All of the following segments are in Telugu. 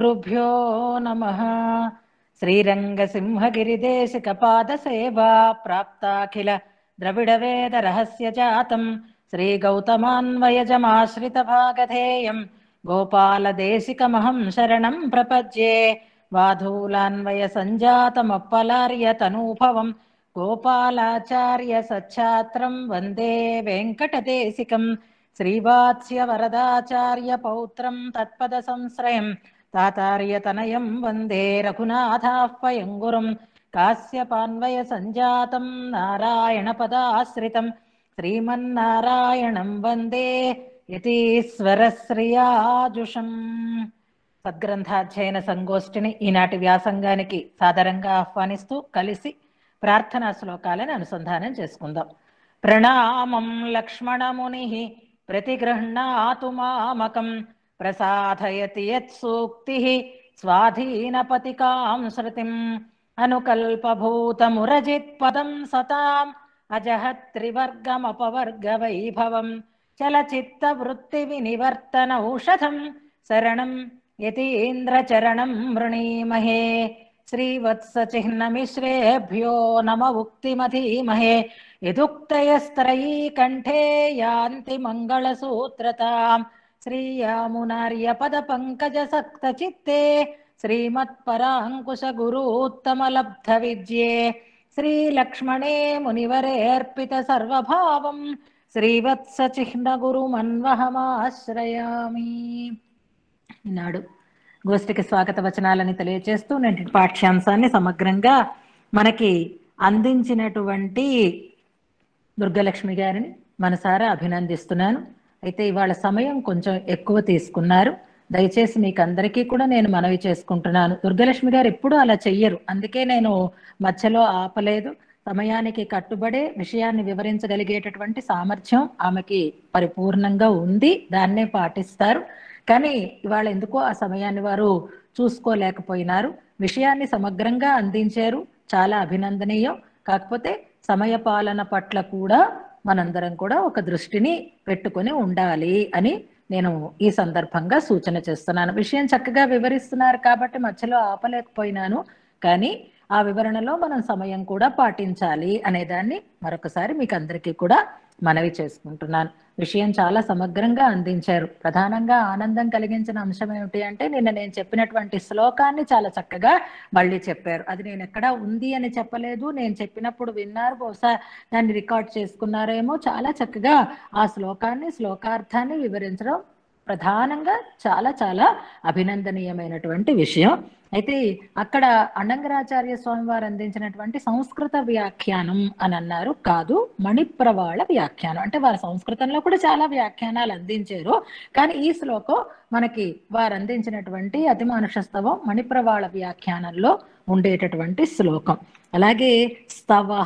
గురుభ్యో నమ శ్రీరంగసింహగిరిదేశికపాదసేవా ప్రాప్తాఖిల ద్రవిడవేద రహస్య జాతం శ్రీగౌతమాన్వయజమాశ్రితభాగధేయం గోపాలదేశికమహం శరణం ప్రపద్యే వాధూలాన్వయ సంజాతమప్పలార్య తనూభవం గోపాలాచార్య సచ్ఛాత్రం వందే వెంకటదేశికం శ్రీవాత్స్య వరదాచార్య పౌత్రం తత్పద సంశ్రయం తాతార్యతనయం వందే రఘునాథాహ్వయం గురుం కాశ్యపాన్వయ సంజాతం నారాయణ పదాశ్రితం శ్రీమన్నారాయణం వందే యతీశ్వరశ్రియాజుషం సద్గ్రంథాధ్యయన సంగోష్ఠిని ఈనాటి వ్యాసంగానికి సాదరంగా ఆహ్వానిస్తూ కలిసి ప్రార్థనా శ్లోకాలను అనుసంధానం చేసుకుందాం ప్రణామం లక్ష్మణముని ప్రతిగృహ్ణాతు మామకం ప్రసాదయతి యత్సూక్తి స్వాధీనపతికాం శృతిం అనుకల్పభూతమురజిత్ పదం సతాం అజహత్రివర్గమపవర్గ వైభవం చలచిత్త వృత్తి వినివర్తన ఔషధం శరణం యతీంద్రచరణం వృణీమహే శ్రీవత్సచిహ్నమిశ్రేభ్యో నమ ఉక్తిమధీమహే యదుక్తయస్త్రయీ కంఠే యాంతి మంగళసూత్రతాం శ్రీయామునార్యపద పంకజ సక్త చిత్తే శ్రీమత్పరాంకుశ గురూత్తమలబ్ధ విద్యే శ్రీలక్ష్మణే మునివరేర్పిత సర్వభావం శ్రీవత్స చిహ్న గురుమన్వహమాశ్రయామి ఈనాడు గోష్ఠికి స్వాగత వచనాలని తెలియజేస్తూ నేను పాఠ్యాంశాన్ని సమగ్రంగా మనకి అందించినటువంటి దుర్గలక్ష్మి గారిని మనసారా అభినందిస్తున్నాను అయితే ఇవాళ సమయం కొంచెం ఎక్కువ తీసుకున్నారు దయచేసి మీకు అందరికీ కూడా నేను మనవి చేసుకుంటున్నాను దుర్గలక్ష్మి గారు ఎప్పుడూ అలా చెయ్యరు అందుకే నేను మధ్యలో ఆపలేదు సమయానికి కట్టుబడే విషయాన్ని వివరించగలిగేటటువంటి సామర్థ్యం ఆమెకి పరిపూర్ణంగా ఉంది దాన్నే పాటిస్తారు కానీ ఇవాళ ఎందుకో ఆ సమయాన్ని వారు చూసుకోలేకపోయినారు విషయాన్ని సమగ్రంగా అందించారు చాలా అభినందనీయం కాకపోతే సమయ పాలన పట్ల కూడా మనందరం కూడా ఒక దృష్టిని పెట్టుకొని ఉండాలి అని నేను ఈ సందర్భంగా సూచన చేస్తున్నాను విషయం చక్కగా వివరిస్తున్నారు కాబట్టి మధ్యలో ఆపలేకపోయినాను కానీ ఆ వివరణలో మనం సమయం కూడా పాటించాలి అనేదాన్ని మరొకసారి మీకు అందరికీ కూడా మనవి చేసుకుంటున్నాను విషయం చాలా సమగ్రంగా అందించారు ప్రధానంగా ఆనందం కలిగించిన అంశం ఏమిటి అంటే నిన్న నేను చెప్పినటువంటి శ్లోకాన్ని చాలా చక్కగా మళ్ళీ చెప్పారు అది నేను ఎక్కడా ఉంది అని చెప్పలేదు నేను చెప్పినప్పుడు విన్నారు బహుశా దాన్ని రికార్డ్ చేసుకున్నారేమో చాలా చక్కగా ఆ శ్లోకాన్ని శ్లోకార్థాన్ని వివరించడం ప్రధానంగా చాలా చాలా అభినందనీయమైనటువంటి విషయం అయితే అక్కడ అన్నంగరాచార్య స్వామి వారు అందించినటువంటి సంస్కృత వ్యాఖ్యానం అని అన్నారు కాదు మణిప్రవాళ వ్యాఖ్యానం అంటే వారు సంస్కృతంలో కూడా చాలా వ్యాఖ్యానాలు అందించారు కానీ ఈ శ్లోకం మనకి వారు అందించినటువంటి అతిమానుషస్తవం మణిప్రవాళ వ్యాఖ్యానంలో ఉండేటటువంటి శ్లోకం అలాగే స్తవ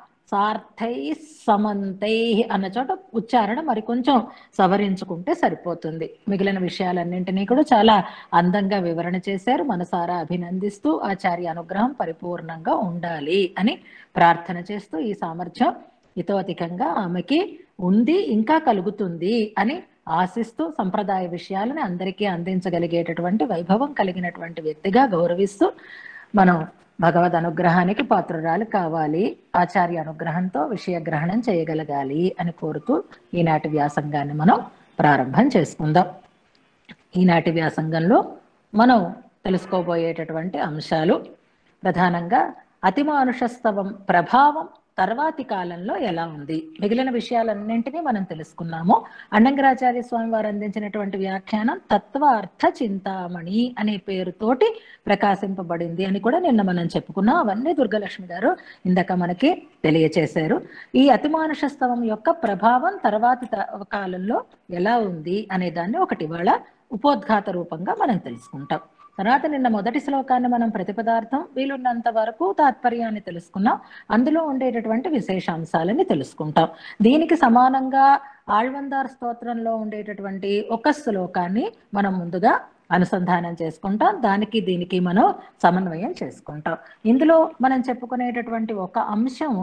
సార్థై సమంతై అన్న చోట ఉచ్చారణ మరి కొంచెం సవరించుకుంటే సరిపోతుంది మిగిలిన విషయాలన్నింటినీ కూడా చాలా అందంగా వివరణ చేశారు మనసారా అభినందిస్తూ ఆచార్య అనుగ్రహం పరిపూర్ణంగా ఉండాలి అని ప్రార్థన చేస్తూ ఈ సామర్థ్యం ఇతోధికంగా ఆమెకి ఉంది ఇంకా కలుగుతుంది అని ఆశిస్తూ సంప్రదాయ విషయాలను అందరికీ అందించగలిగేటటువంటి వైభవం కలిగినటువంటి వ్యక్తిగా గౌరవిస్తూ మనం భగవద్ అనుగ్రహానికి పాత్రురాలు కావాలి ఆచార్య అనుగ్రహంతో విషయ గ్రహణం చేయగలగాలి అని కోరుతూ ఈనాటి వ్యాసంగాన్ని మనం ప్రారంభం చేసుకుందాం ఈనాటి వ్యాసంగంలో మనం తెలుసుకోబోయేటటువంటి అంశాలు ప్రధానంగా అతిమానుషస్తవం ప్రభావం తర్వాతి కాలంలో ఎలా ఉంది మిగిలిన విషయాలన్నింటినీ మనం తెలుసుకున్నాము అన్నంగరాచార్య స్వామి వారు అందించినటువంటి వ్యాఖ్యానం తత్వ అర్థ చింతామణి అనే పేరుతోటి ప్రకాశింపబడింది అని కూడా నిన్న మనం చెప్పుకున్నాం అవన్నీ దుర్గలక్ష్మి గారు ఇందాక మనకి తెలియచేశారు ఈ అతిమానుషస్తవం యొక్క ప్రభావం తర్వాతి కాలంలో ఎలా ఉంది అనే దాన్ని ఒకటి ఇవాళ ఉపోద్ఘాత రూపంగా మనం తెలుసుకుంటాం తర్వాత నిన్న మొదటి శ్లోకాన్ని మనం ప్రతిపదార్థం వీలున్నంత వరకు తాత్పర్యాన్ని తెలుసుకున్నాం అందులో ఉండేటటువంటి విశేషాంశాలని తెలుసుకుంటాం దీనికి సమానంగా ఆళ్వందార్ స్తోత్రంలో ఉండేటటువంటి ఒక శ్లోకాన్ని మనం ముందుగా అనుసంధానం చేసుకుంటాం దానికి దీనికి మనం సమన్వయం చేసుకుంటాం ఇందులో మనం చెప్పుకునేటటువంటి ఒక అంశం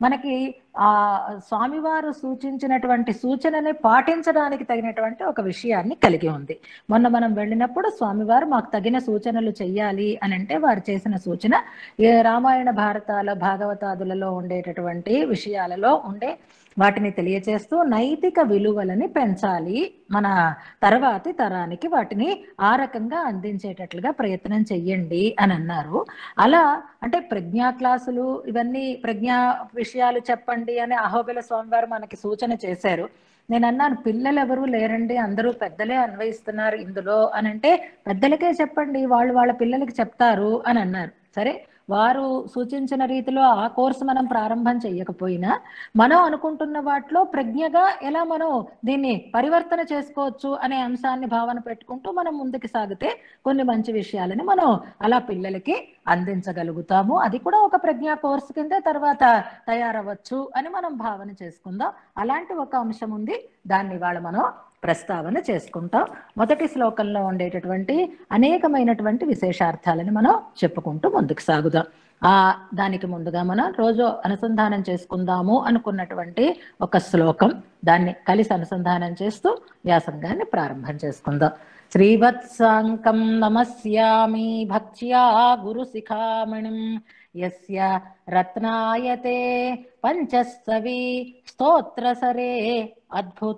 మనకి ఆ స్వామివారు సూచించినటువంటి సూచనని పాటించడానికి తగినటువంటి ఒక విషయాన్ని కలిగి ఉంది మొన్న మనం వెళ్ళినప్పుడు స్వామివారు మాకు తగిన సూచనలు చెయ్యాలి అని అంటే వారు చేసిన సూచన ఏ రామాయణ భారతాల భాగవతాదులలో ఉండేటటువంటి విషయాలలో ఉండే వాటిని తెలియచేస్తూ నైతిక విలువలని పెంచాలి మన తర్వాతి తరానికి వాటిని ఆ రకంగా అందించేటట్లుగా ప్రయత్నం చెయ్యండి అని అన్నారు అలా అంటే ప్రజ్ఞా క్లాసులు ఇవన్నీ ప్రజ్ఞా విషయాలు చెప్పండి అని అహోబిల స్వామివారు మనకి సూచన చేశారు నేను అన్నాను పిల్లలు ఎవరు లేరండి అందరూ పెద్దలే అన్వయిస్తున్నారు ఇందులో అని అంటే పెద్దలకే చెప్పండి వాళ్ళు వాళ్ళ పిల్లలకి చెప్తారు అని అన్నారు సరే వారు సూచించిన రీతిలో ఆ కోర్సు మనం ప్రారంభం చేయకపోయినా మనం అనుకుంటున్న వాటిలో ప్రజ్ఞగా ఎలా మనం దీన్ని పరివర్తన చేసుకోవచ్చు అనే అంశాన్ని భావన పెట్టుకుంటూ మనం ముందుకు సాగితే కొన్ని మంచి విషయాలని మనం అలా పిల్లలకి అందించగలుగుతాము అది కూడా ఒక ప్రజ్ఞా కోర్సు కింద తర్వాత తయారవ్వచ్చు అని మనం భావన చేసుకుందాం అలాంటి ఒక అంశం ఉంది దాన్ని ఇవాళ మనం ప్రస్తావన చేసుకుంటాం మొదటి శ్లోకంలో ఉండేటటువంటి అనేకమైనటువంటి విశేషార్థాలని మనం చెప్పుకుంటూ ముందుకు సాగుదాం ఆ దానికి ముందుగా మనం రోజు అనుసంధానం చేసుకుందాము అనుకున్నటువంటి ఒక శ్లోకం దాన్ని కలిసి అనుసంధానం చేస్తూ వ్యాసంగాన్ని ప్రారంభం చేసుకుందాం శ్రీవత్సాంకం నమస్యామి భక్త్యా గురు శిఖామణిం యస్య రత్నాయతే పంచస్తవి స్తోత్రసరే అద్భుత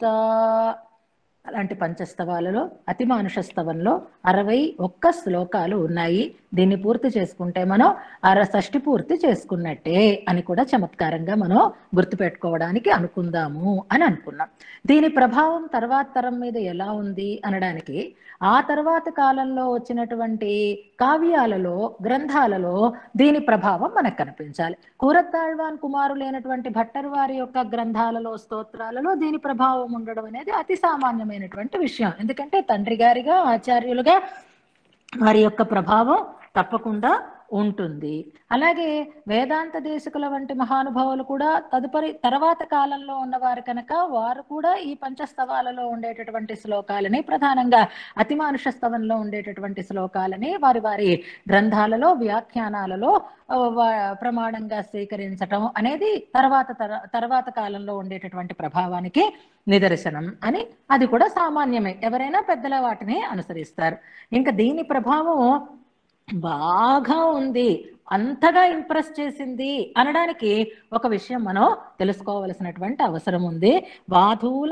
అలాంటి పంచస్తవాలలో అతిమానుష స్తవంలో అరవై ఒక్క శ్లోకాలు ఉన్నాయి దీన్ని పూర్తి చేసుకుంటే మనం అర షష్టి పూర్తి చేసుకున్నట్టే అని కూడా చమత్కారంగా మనం గుర్తుపెట్టుకోవడానికి అనుకుందాము అని అనుకున్నాం దీని ప్రభావం తర్వాత తరం మీద ఎలా ఉంది అనడానికి ఆ తర్వాత కాలంలో వచ్చినటువంటి కావ్యాలలో గ్రంథాలలో దీని ప్రభావం మనకు కనిపించాలి కూరత్తాళ్వాన్ కుమారులైనటువంటి భట్టర్ వారి యొక్క గ్రంథాలలో స్తోత్రాలలో దీని ప్రభావం ఉండడం అనేది అతి సామాన్యమైనటువంటి విషయం ఎందుకంటే తండ్రి గారిగా ఆచార్యులుగా వారి యొక్క ప్రభావం తప్పకుండా ఉంటుంది అలాగే వేదాంత దేశకుల వంటి మహానుభావులు కూడా తదుపరి తర్వాత కాలంలో ఉన్నవారు కనుక వారు కూడా ఈ పంచస్తవాలలో ఉండేటటువంటి శ్లోకాలని ప్రధానంగా అతిమానుష స్తవంలో ఉండేటటువంటి శ్లోకాలని వారి వారి గ్రంథాలలో వ్యాఖ్యానాలలో ఆ, వా- ప్రమాణంగా స్వీకరించటం అనేది తర్వాత తర- తర్వాత కాలంలో ఉండేటటువంటి ప్రభావానికి నిదర్శనం అని అది కూడా సామాన్యమే ఎవరైనా పెద్దల వాటిని అనుసరిస్తారు ఇంకా దీని ప్రభావం బాగా ఉంది అంతగా ఇంప్రెస్ చేసింది అనడానికి ఒక విషయం మనం తెలుసుకోవలసినటువంటి అవసరం ఉంది వాధూల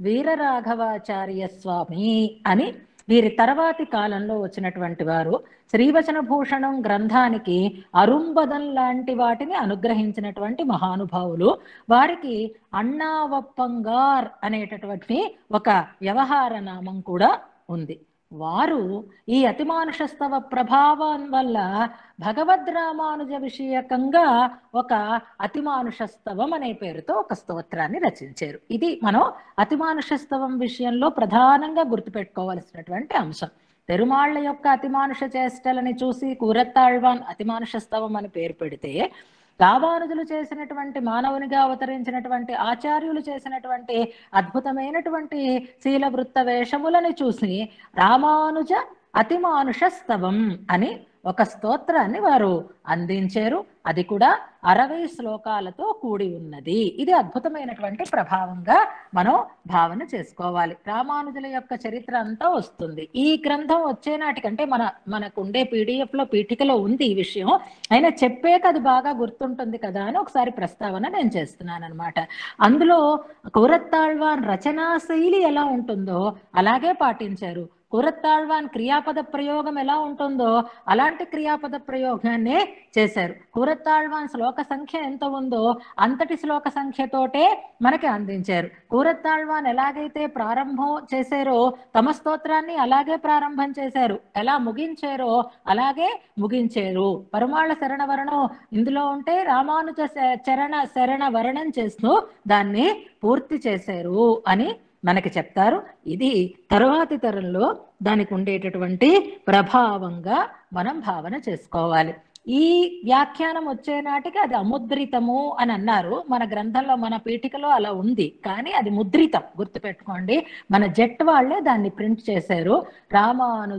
వీరరాఘవాచార్య స్వామి అని వీరి తర్వాతి కాలంలో వచ్చినటువంటి వారు శ్రీవచన భూషణం గ్రంథానికి అరుంబదం లాంటి వాటిని అనుగ్రహించినటువంటి మహానుభావులు వారికి అన్నావప్పంగార్ అనేటటువంటి ఒక వ్యవహార నామం కూడా ఉంది వారు ఈ అతిమానుషస్తవ ప్రభావం వల్ల భగవద్ రామానుజ విషయకంగా ఒక అతిమానుషస్తవం అనే పేరుతో ఒక స్తోత్రాన్ని రచించారు ఇది మనం అతిమానుషస్తవం విషయంలో ప్రధానంగా గుర్తుపెట్టుకోవలసినటువంటి అంశం పెరుమాళ్ల యొక్క అతిమానుష చేష్టలని చూసి కూరత్తాళ్వాన్ అతిమానుషస్తవం అని పేరు పెడితే రామానుజులు చేసినటువంటి మానవునిగా అవతరించినటువంటి ఆచార్యులు చేసినటువంటి అద్భుతమైనటువంటి శీల వృత్త వేషములని చూసి రామానుజ అతిమానుష స్తవం అని ఒక స్తోత్రాన్ని వారు అందించారు అది కూడా అరవై శ్లోకాలతో కూడి ఉన్నది ఇది అద్భుతమైనటువంటి ప్రభావంగా మనం భావన చేసుకోవాలి రామానుజుల యొక్క చరిత్ర అంతా వస్తుంది ఈ గ్రంథం వచ్చే నాటికంటే మన మనకు ఉండే పీడిఎఫ్ లో పీఠికలో ఉంది ఈ విషయం అయినా చెప్పాక అది బాగా గుర్తుంటుంది కదా అని ఒకసారి ప్రస్తావన నేను చేస్తున్నాను అనమాట అందులో కూరత్తాళ్వాన్ రచనా శైలి ఎలా ఉంటుందో అలాగే పాటించారు కూరత్తాళ్వాన్ క్రియాపద ప్రయోగం ఎలా ఉంటుందో అలాంటి క్రియాపద ప్రయోగాన్నే చేశారు కూరత్తాళ్వాన్ శ్లోక సంఖ్య ఎంత ఉందో అంతటి శ్లోక సంఖ్యతోటే మనకి అందించారు కూరత్తాళ్వాన్ ఎలాగైతే ప్రారంభం చేశారో తమ స్తోత్రాన్ని అలాగే ప్రారంభం చేశారు ఎలా ముగించారో అలాగే ముగించారు పరమాళ శరణ వర్ణం ఇందులో ఉంటే రామానుజ శ- చరణ శరణ వర్ణం చేస్తూ దాన్ని పూర్తి చేశారు అని మనకి చెప్తారు ఇది తరువాతి తరంలో దానికి ఉండేటటువంటి ప్రభావంగా మనం భావన చేసుకోవాలి ఈ వ్యాఖ్యానం వచ్చే నాటికి అది అముద్రితము అని అన్నారు మన గ్రంథంలో మన పీఠికలో అలా ఉంది కానీ అది ముద్రితం గుర్తుపెట్టుకోండి మన జెట్ వాళ్ళే దాన్ని ప్రింట్ చేశారు రామానుజ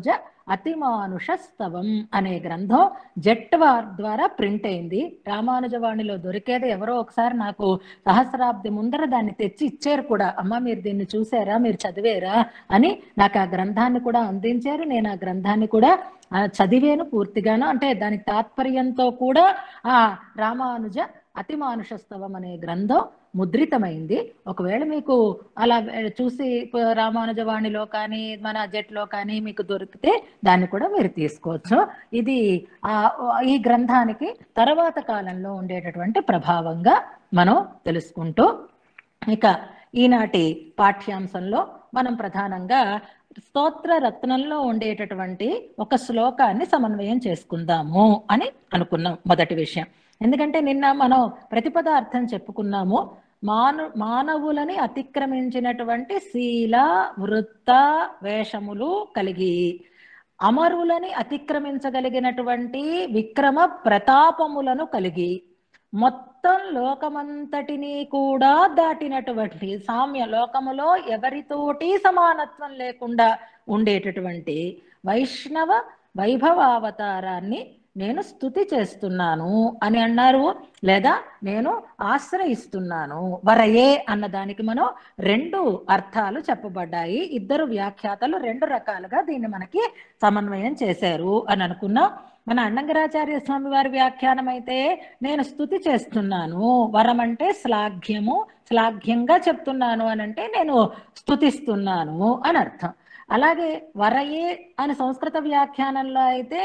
అతిమానుషస్తవం అనే గ్రంథం జెట్ వార్ ద్వారా ప్రింట్ అయింది రామానుజవాణిలో దొరికేది ఎవరో ఒకసారి నాకు సహస్రాబ్ది ముందర దాన్ని తెచ్చి ఇచ్చారు కూడా అమ్మ మీరు దీన్ని చూసారా మీరు చదివేరా అని నాకు ఆ గ్రంథాన్ని కూడా అందించారు నేను ఆ గ్రంథాన్ని కూడా ఆ, చదివాను పూర్తిగాను అంటే దాని తాత్పర్యంతో కూడా ఆ రామానుజ అతిమానుషస్తవం అనే గ్రంథం ముద్రితమైంది ఒకవేళ మీకు అలా వే- చూసి ప- రామానుజవాణిలో కానీ మన జెట్లో కానీ మీకు దొరికితే దాన్ని కూడా మీరు తీసుకోవచ్చు ఇది ఆ ఈ గ్రంథానికి తర్వాత కాలంలో ఉండేటటువంటి ప్రభావంగా మనం తెలుసుకుంటూ ఇక ఈనాటి పాఠ్యాంశంలో మనం ప్రధానంగా స్తోత్ర రత్నంలో ఉండేటటువంటి ఒక శ్లోకాన్ని సమన్వయం చేసుకుందాము అని అనుకున్నాం మొదటి విషయం ఎందుకంటే నిన్న మనం ప్రతిపద అర్థం చెప్పుకున్నాము మాను మానవులని అతిక్రమించినటువంటి శీల వృత్త వేషములు కలిగి అమరులని అతిక్రమించగలిగినటువంటి విక్రమ ప్రతాపములను కలిగి మొత్తం లోకమంతటిని కూడా దాటినటువంటి సామ్య లోకములో ఎవరితోటి సమానత్వం లేకుండా ఉండేటటువంటి వైష్ణవ వైభవావతారాన్ని నేను స్థుతి చేస్తున్నాను అని అన్నారు లేదా నేను ఆశ్రయిస్తున్నాను వరయే అన్న దానికి మనం రెండు అర్థాలు చెప్పబడ్డాయి ఇద్దరు వ్యాఖ్యాతలు రెండు రకాలుగా దీన్ని మనకి సమన్వయం చేశారు అని అనుకున్నాం మన అన్నంగరాచార్య స్వామి వారి వ్యాఖ్యానం అయితే నేను స్థుతి చేస్తున్నాను వరం అంటే శ్లాఘ్యము శ్లాఘ్యంగా చెప్తున్నాను అని అంటే నేను స్థుతిస్తున్నాను అని అర్థం అలాగే వరయే అని సంస్కృత వ్యాఖ్యానంలో అయితే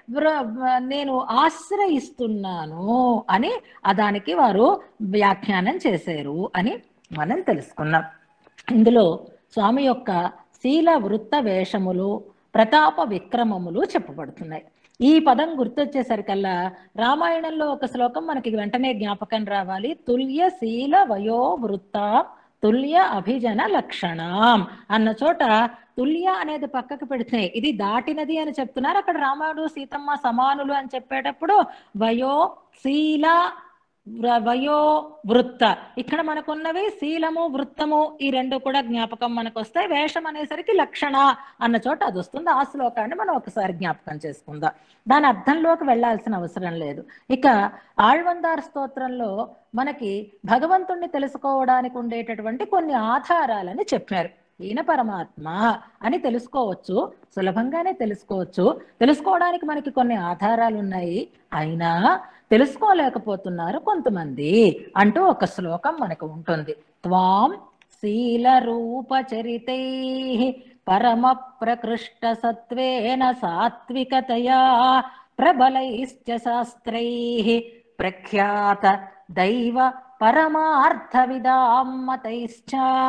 వ్ర- నేను ఆశ్రయిస్తున్నాను అని ఆ దానికి వారు వ్యాఖ్యానం చేశారు అని మనం తెలుసుకున్నాం ఇందులో స్వామి యొక్క శీల వృత్త వేషములు ప్రతాప విక్రమములు చెప్పబడుతున్నాయి ఈ పదం గుర్తొచ్చేసరికల్లా రామాయణంలో ఒక శ్లోకం మనకి వెంటనే జ్ఞాపకం రావాలి తుల్య శీల వయో వృత్త తుల్య అభిజన లక్షణం అన్న చోట తుల్య అనేది పక్కకు పెడితే ఇది దాటినది అని చెప్తున్నారు అక్కడ రాముడు సీతమ్మ సమానులు అని చెప్పేటప్పుడు వయో శీల వ్ర- వయో వృత్త ఇక్కడ మనకున్నవి శీలము వృత్తము ఈ రెండు కూడా జ్ఞాపకం మనకు వస్తాయి వేషం అనేసరికి లక్షణ అన్న చోట అది వస్తుంది ఆ శ్లోకాన్ని మనం ఒకసారి జ్ఞాపకం చేసుకుందాం దాని అర్థంలోకి వెళ్ళాల్సిన అవసరం లేదు ఇక ఆళ్వందార్ స్తోత్రంలో మనకి భగవంతుణ్ణి తెలుసుకోవడానికి ఉండేటటువంటి కొన్ని ఆధారాలని చెప్పారు ఈయన పరమాత్మ అని తెలుసుకోవచ్చు సులభంగానే తెలుసుకోవచ్చు తెలుసుకోవడానికి మనకి కొన్ని ఆధారాలు ఉన్నాయి అయినా తెలుసుకోలేకపోతున్నారు కొంతమంది అంటూ ఒక శ్లోకం మనకు ఉంటుంది త్వాం శీల రూప చరితై పరమ ప్రకృష్ట సత్వేన సాత్వికతయా ప్రబలైశ్చ శాస్త్రై ప్రఖ్యాత దైవ పరమార్థ విదామతైశ్చ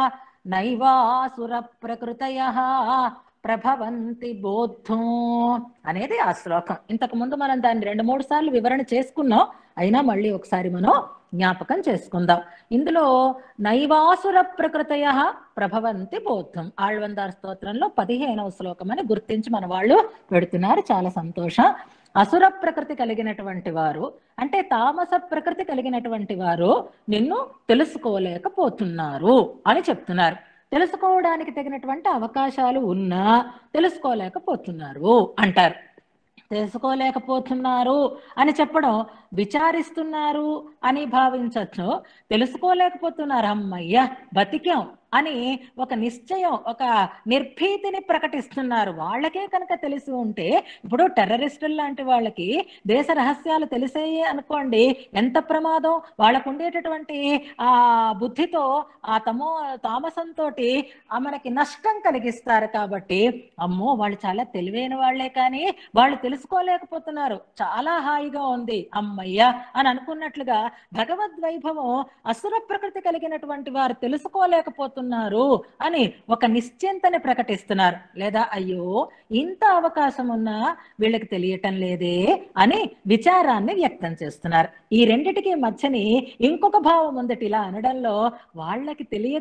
నైవాసుర ప్రకృతయ ప్రభవంతి బోద్ధం అనేది ఆ శ్లోకం ఇంతకు ముందు మనం దాన్ని రెండు మూడు సార్లు వివరణ చేసుకున్నాం అయినా మళ్ళీ ఒకసారి మనం జ్ఞాపకం చేసుకుందాం ఇందులో నైవాసుర ప్రకృతయ ప్రభవంతి బోద్ధం ఆళ్వందార్ స్తోత్రంలో పదిహేనవ శ్లోకం అని గుర్తించి మన వాళ్ళు పెడుతున్నారు చాలా సంతోషం అసుర ప్రకృతి కలిగినటువంటి వారు అంటే తామస ప్రకృతి కలిగినటువంటి వారు నిన్ను తెలుసుకోలేకపోతున్నారు అని చెప్తున్నారు తెలుసుకోవడానికి తగినటువంటి అవకాశాలు ఉన్నా తెలుసుకోలేకపోతున్నారు అంటారు తెలుసుకోలేకపోతున్నారు అని చెప్పడం విచారిస్తున్నారు అని భావించవచ్చు తెలుసుకోలేకపోతున్నారు అమ్మయ్య బతికాం అని ఒక నిశ్చయం ఒక నిర్భీతిని ప్రకటిస్తున్నారు వాళ్ళకే కనుక తెలిసి ఉంటే ఇప్పుడు టెర్రరిస్టులు లాంటి వాళ్ళకి దేశ రహస్యాలు తెలిసేయే అనుకోండి ఎంత ప్రమాదం వాళ్ళకు ఉండేటటువంటి ఆ బుద్ధితో ఆ తమో తామసంతో మనకి నష్టం కలిగిస్తారు కాబట్టి అమ్మో వాళ్ళు చాలా తెలివైన వాళ్ళే కానీ వాళ్ళు తెలుసుకోలేకపోతున్నారు చాలా హాయిగా ఉంది అమ్మయ్య అని అనుకున్నట్లుగా భగవద్వైభవం అసుర ప్రకృతి కలిగినటువంటి వారు తెలుసుకోలేకపోతున్నారు అని ఒక నిశ్చింతని ప్రకటిస్తున్నారు లేదా అయ్యో ఇంత అవకాశం ఉన్నా వీళ్ళకి తెలియటం లేదే అని విచారాన్ని వ్యక్తం చేస్తున్నారు ఈ రెండిటికి మధ్యని ఇంకొక భావం ఉందట ఇలా అనడంలో వాళ్ళకి తెలియదు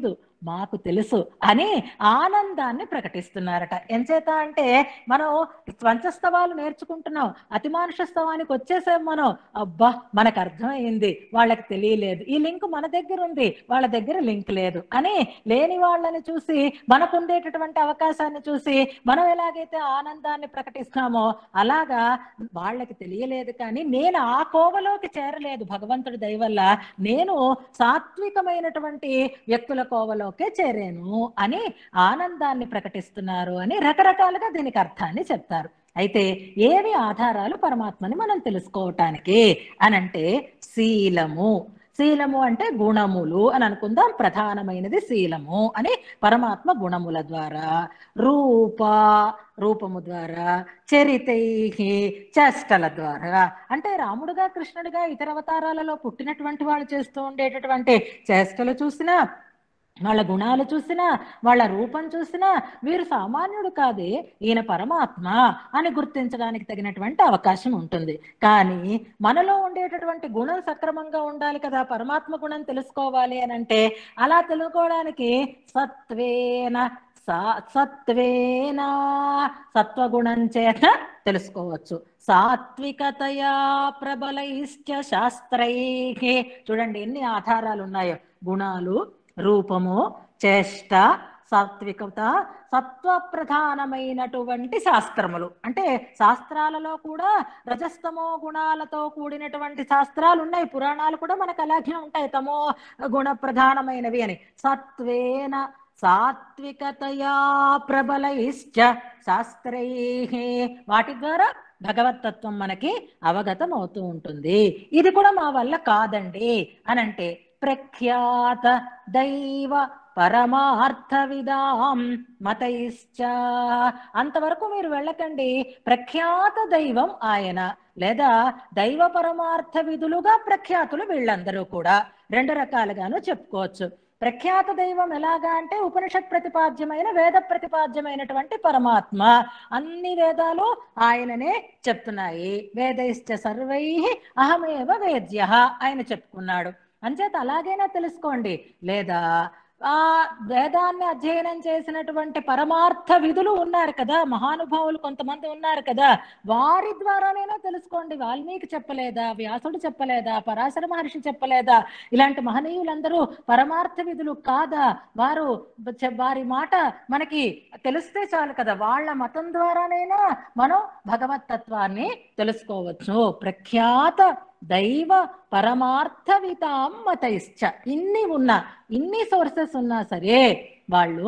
మాకు తెలుసు అని ఆనందాన్ని ప్రకటిస్తున్నారట ఎంచేత అంటే మనం పంచస్తవాలు నేర్చుకుంటున్నాం అతిమానుష స్తవానికి వచ్చేసాం మనం అబ్బా మనకు అర్థమైంది వాళ్ళకి తెలియలేదు ఈ లింక్ మన దగ్గర ఉంది వాళ్ళ దగ్గర లింక్ లేదు అని లేని వాళ్ళని చూసి మనకు ఉండేటటువంటి అవకాశాన్ని చూసి మనం ఎలాగైతే ఆనందాన్ని ప్రకటిస్తున్నామో అలాగా వాళ్ళకి తెలియలేదు కానీ నేను ఆ కోవలోకి చేరలేదు భగవంతుడి దయ వల్ల నేను సాత్వికమైనటువంటి వ్యక్తుల కోవలోకే చేరాను అని ఆనందాన్ని ప్రకటిస్తున్నారు అని రకరకాలుగా దీనికి అర్థాన్ని చెప్తారు అయితే ఏవి ఆధారాలు పరమాత్మని మనం తెలుసుకోవటానికి అనంటే శీలము శీలము అంటే గుణములు అని అనుకుందాం ప్రధానమైనది శీలము అని పరమాత్మ గుణముల ద్వారా రూప రూపము ద్వారా చరితై చేష్టల ద్వారా అంటే రాముడుగా కృష్ణుడిగా ఇతర అవతారాలలో పుట్టినటువంటి వాళ్ళు చేస్తూ ఉండేటటువంటి చేష్టలు చూసినా వాళ్ళ గుణాలు చూసినా వాళ్ళ రూపం చూసినా వీరు సామాన్యుడు కాదే ఈయన పరమాత్మ అని గుర్తించడానికి తగినటువంటి అవకాశం ఉంటుంది కానీ మనలో ఉండేటటువంటి గుణం సక్రమంగా ఉండాలి కదా పరమాత్మ గుణం తెలుసుకోవాలి అని అంటే అలా తెలుసుకోవడానికి సత్వేన సా సత్వేన సత్వగుణం చేత తెలుసుకోవచ్చు సాత్వికతయా ప్రబలైశ్చ శాస్త్రై చూడండి ఎన్ని ఆధారాలు ఉన్నాయో గుణాలు రూపము చేష్ట సాత్వికత సత్వ ప్రధానమైనటువంటి శాస్త్రములు అంటే శాస్త్రాలలో కూడా రజస్తమో గుణాలతో కూడినటువంటి శాస్త్రాలు ఉన్నాయి పురాణాలు కూడా మనకు అలాగే ఉంటాయి తమో గుణ ప్రధానమైనవి అని సత్వేన సాత్వికతయా ప్రబలైశ్చ శాస్త్రై వాటి ద్వారా భగవతత్వం మనకి అవగతం అవుతూ ఉంటుంది ఇది కూడా మా వల్ల కాదండి అనంటే ప్రఖ్యాత దైవ పరమార్థ విదాం మతైశ్చ అంతవరకు మీరు వెళ్ళకండి ప్రఖ్యాత దైవం ఆయన లేదా దైవ పరమార్థ విధులుగా ప్రఖ్యాతులు వీళ్ళందరూ కూడా రెండు రకాలుగాను చెప్పుకోవచ్చు ప్రఖ్యాత దైవం ఎలాగా అంటే ఉపనిషత్ ప్రతిపాద్యమైన వేద ప్రతిపాద్యమైనటువంటి పరమాత్మ అన్ని వేదాలు ఆయననే చెప్తున్నాయి వేదైశ్చ సర్వై అహమేవ వేద్య ఆయన చెప్పుకున్నాడు అంచేత అలాగైనా తెలుసుకోండి లేదా ఆ వేదాన్ని అధ్యయనం చేసినటువంటి పరమార్థ విధులు ఉన్నారు కదా మహానుభావులు కొంతమంది ఉన్నారు కదా వారి ద్వారానైనా తెలుసుకోండి వాల్మీకి చెప్పలేదా వ్యాసుడు చెప్పలేదా పరాశర మహర్షి చెప్పలేదా ఇలాంటి మహనీయులందరూ పరమార్థ విధులు కాదా వారు చె- వారి మాట మనకి తెలిస్తే చాలు కదా వాళ్ళ మతం ద్వారానైనా మనం భగవతత్వాన్ని తెలుసుకోవచ్చు ప్రఖ్యాత దైవ పరమార్థ వితాం మతైశ్చ ఇన్ని ఉన్నా ఇన్ని సోర్సెస్ ఉన్నా సరే వాళ్ళు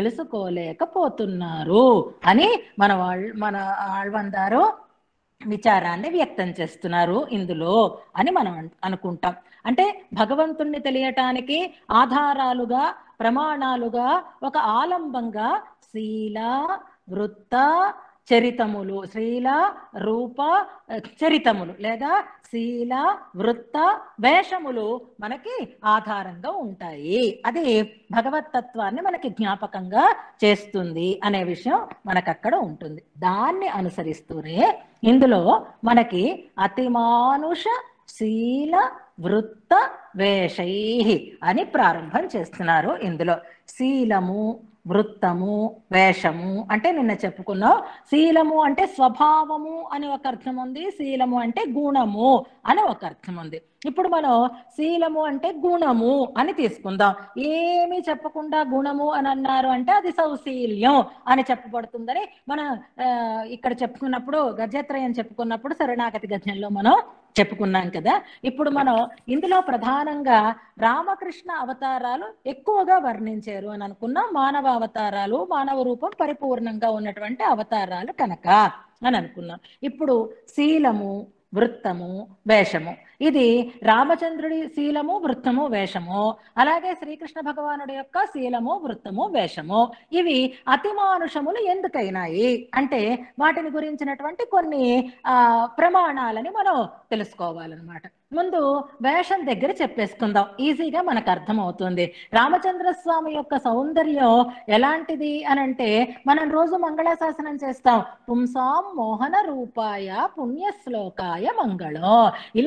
తెలుసుకోలేకపోతున్నారు అని మన వాళ్ళు మన ఆళ్వందారు విచారాన్ని వ్యక్తం చేస్తున్నారు ఇందులో అని మనం అన్- అనుకుంటాం అంటే భగవంతుణ్ణి తెలియటానికి ఆధారాలుగా ప్రమాణాలుగా ఒక ఆలంబంగా శీల వృత్త చరితములు శ్రీల రూప ఆ, చరితములు లేదా శీల వృత్త వేషములు మనకి ఆధారంగా ఉంటాయి అది భగవతత్వాన్ని మనకి జ్ఞాపకంగా చేస్తుంది అనే విషయం మనకు అక్కడ ఉంటుంది దాన్ని అనుసరిస్తూనే ఇందులో మనకి అతిమానుష శీల వృత్త వేషై అని ప్రారంభం చేస్తున్నారు ఇందులో శీలము వృత్తము వేషము అంటే నిన్న చెప్పుకున్నాం శీలము అంటే స్వభావము అని ఒక అర్థం ఉంది శీలము అంటే గుణము అని ఒక అర్థం ఉంది ఇప్పుడు మనం శీలము అంటే గుణము అని తీసుకుందాం ఏమీ చెప్పకుండా గుణము అని అన్నారు అంటే అది సౌశీల్యం అని చెప్పబడుతుందని మనం ఆ, ఇక్కడ చెప్పుకున్నప్పుడు గజత్రయం చెప్పుకున్నప్పుడు శరణాగతి గజంలో మనం చెప్పుకున్నాం కదా ఇప్పుడు మనం ఇందులో ప్రధానంగా రామకృష్ణ అవతారాలు ఎక్కువగా వర్ణించారు అని అనుకున్నాం మానవ అవతారాలు మానవ రూపం పరిపూర్ణంగా ఉన్నటువంటి అవతారాలు కనుక అని అనుకున్నాం ఇప్పుడు శీలము వృత్తము వేషము ఇది రామచంద్రుడి శీలము వృత్తము వేషము అలాగే శ్రీకృష్ణ భగవానుడి యొక్క శీలము వృత్తము వేషము ఇవి అతిమానుషములు ఎందుకైనాయి అంటే వాటిని గురించినటువంటి కొన్ని ఆ ప్రమాణాలని మనం తెలుసుకోవాలన్నమాట ముందు వేషం దగ్గర చెప్పేసుకుందాం ఈజీగా మనకు అర్థమవుతుంది రామచంద్ర స్వామి యొక్క సౌందర్యం ఎలాంటిది అని అంటే మనం రోజు మంగళాశాసనం చేస్తాం పుంసాం మోహన రూపాయ పుణ్య శ్లోకాయ మంగళం ఇలాంటి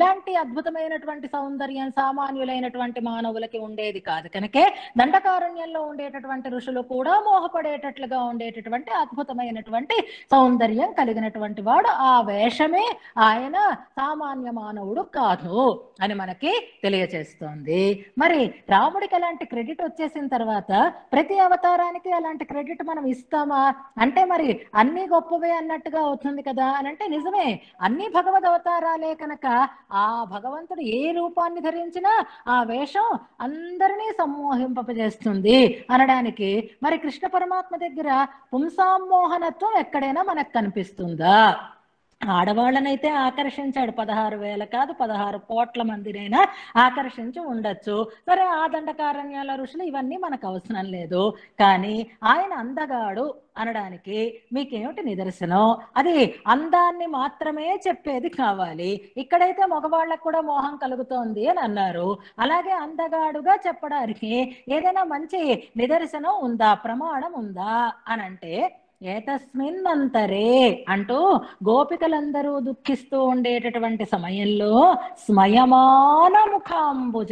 అద్భుతమైనటువంటి సౌందర్యం సామాన్యులైనటువంటి మానవులకి ఉండేది కాదు కనుకే దండకారణ్యంలో ఉండేటటువంటి ఋషులు కూడా మోహపడేటట్లుగా ఉండేటటువంటి అద్భుతమైనటువంటి సౌందర్యం కలిగినటువంటి వాడు ఆ వేషమే ఆయన సామాన్య మానవుడు కాదు అని మనకి తెలియచేస్తోంది మరి రాముడికి అలాంటి క్రెడిట్ వచ్చేసిన తర్వాత ప్రతి అవతారానికి అలాంటి క్రెడిట్ మనం ఇస్తామా అంటే మరి అన్ని గొప్పవే అన్నట్టుగా అవుతుంది కదా అని అంటే నిజమే అన్ని భగవద్ అవతారాలే కనుక ఆ భగవంతుడు ఏ రూపాన్ని ధరించినా ఆ వేషం అందరినీ సమ్మోహింపజేస్తుంది అనడానికి మరి కృష్ణ పరమాత్మ దగ్గర పుంసామోహనత్వం ఎక్కడైనా మనకు కనిపిస్తుందా ఆడవాళ్ళనైతే ఆకర్షించాడు పదహారు వేల కాదు పదహారు కోట్ల మందినైనా ఆకర్షించి ఉండొచ్చు సరే ఆ దండకారణ్యాల ఋషులు ఇవన్నీ మనకు అవసరం లేదు కానీ ఆయన అందగాడు అనడానికి మీకేమిటి నిదర్శనం అది అందాన్ని మాత్రమే చెప్పేది కావాలి ఇక్కడైతే మగవాళ్ళకు కూడా మోహం కలుగుతోంది అని అన్నారు అలాగే అందగాడుగా చెప్పడానికి ఏదైనా మంచి నిదర్శనం ఉందా ప్రమాణం ఉందా అని అంటే ఏతస్మిన్ అంతరే అంటూ గోపికలందరూ దుఃఖిస్తూ ఉండేటటువంటి సమయంలో స్మయమాన ముఖాంబుజ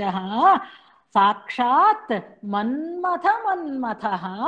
సాక్షాత్ మన్మథ మన్మథ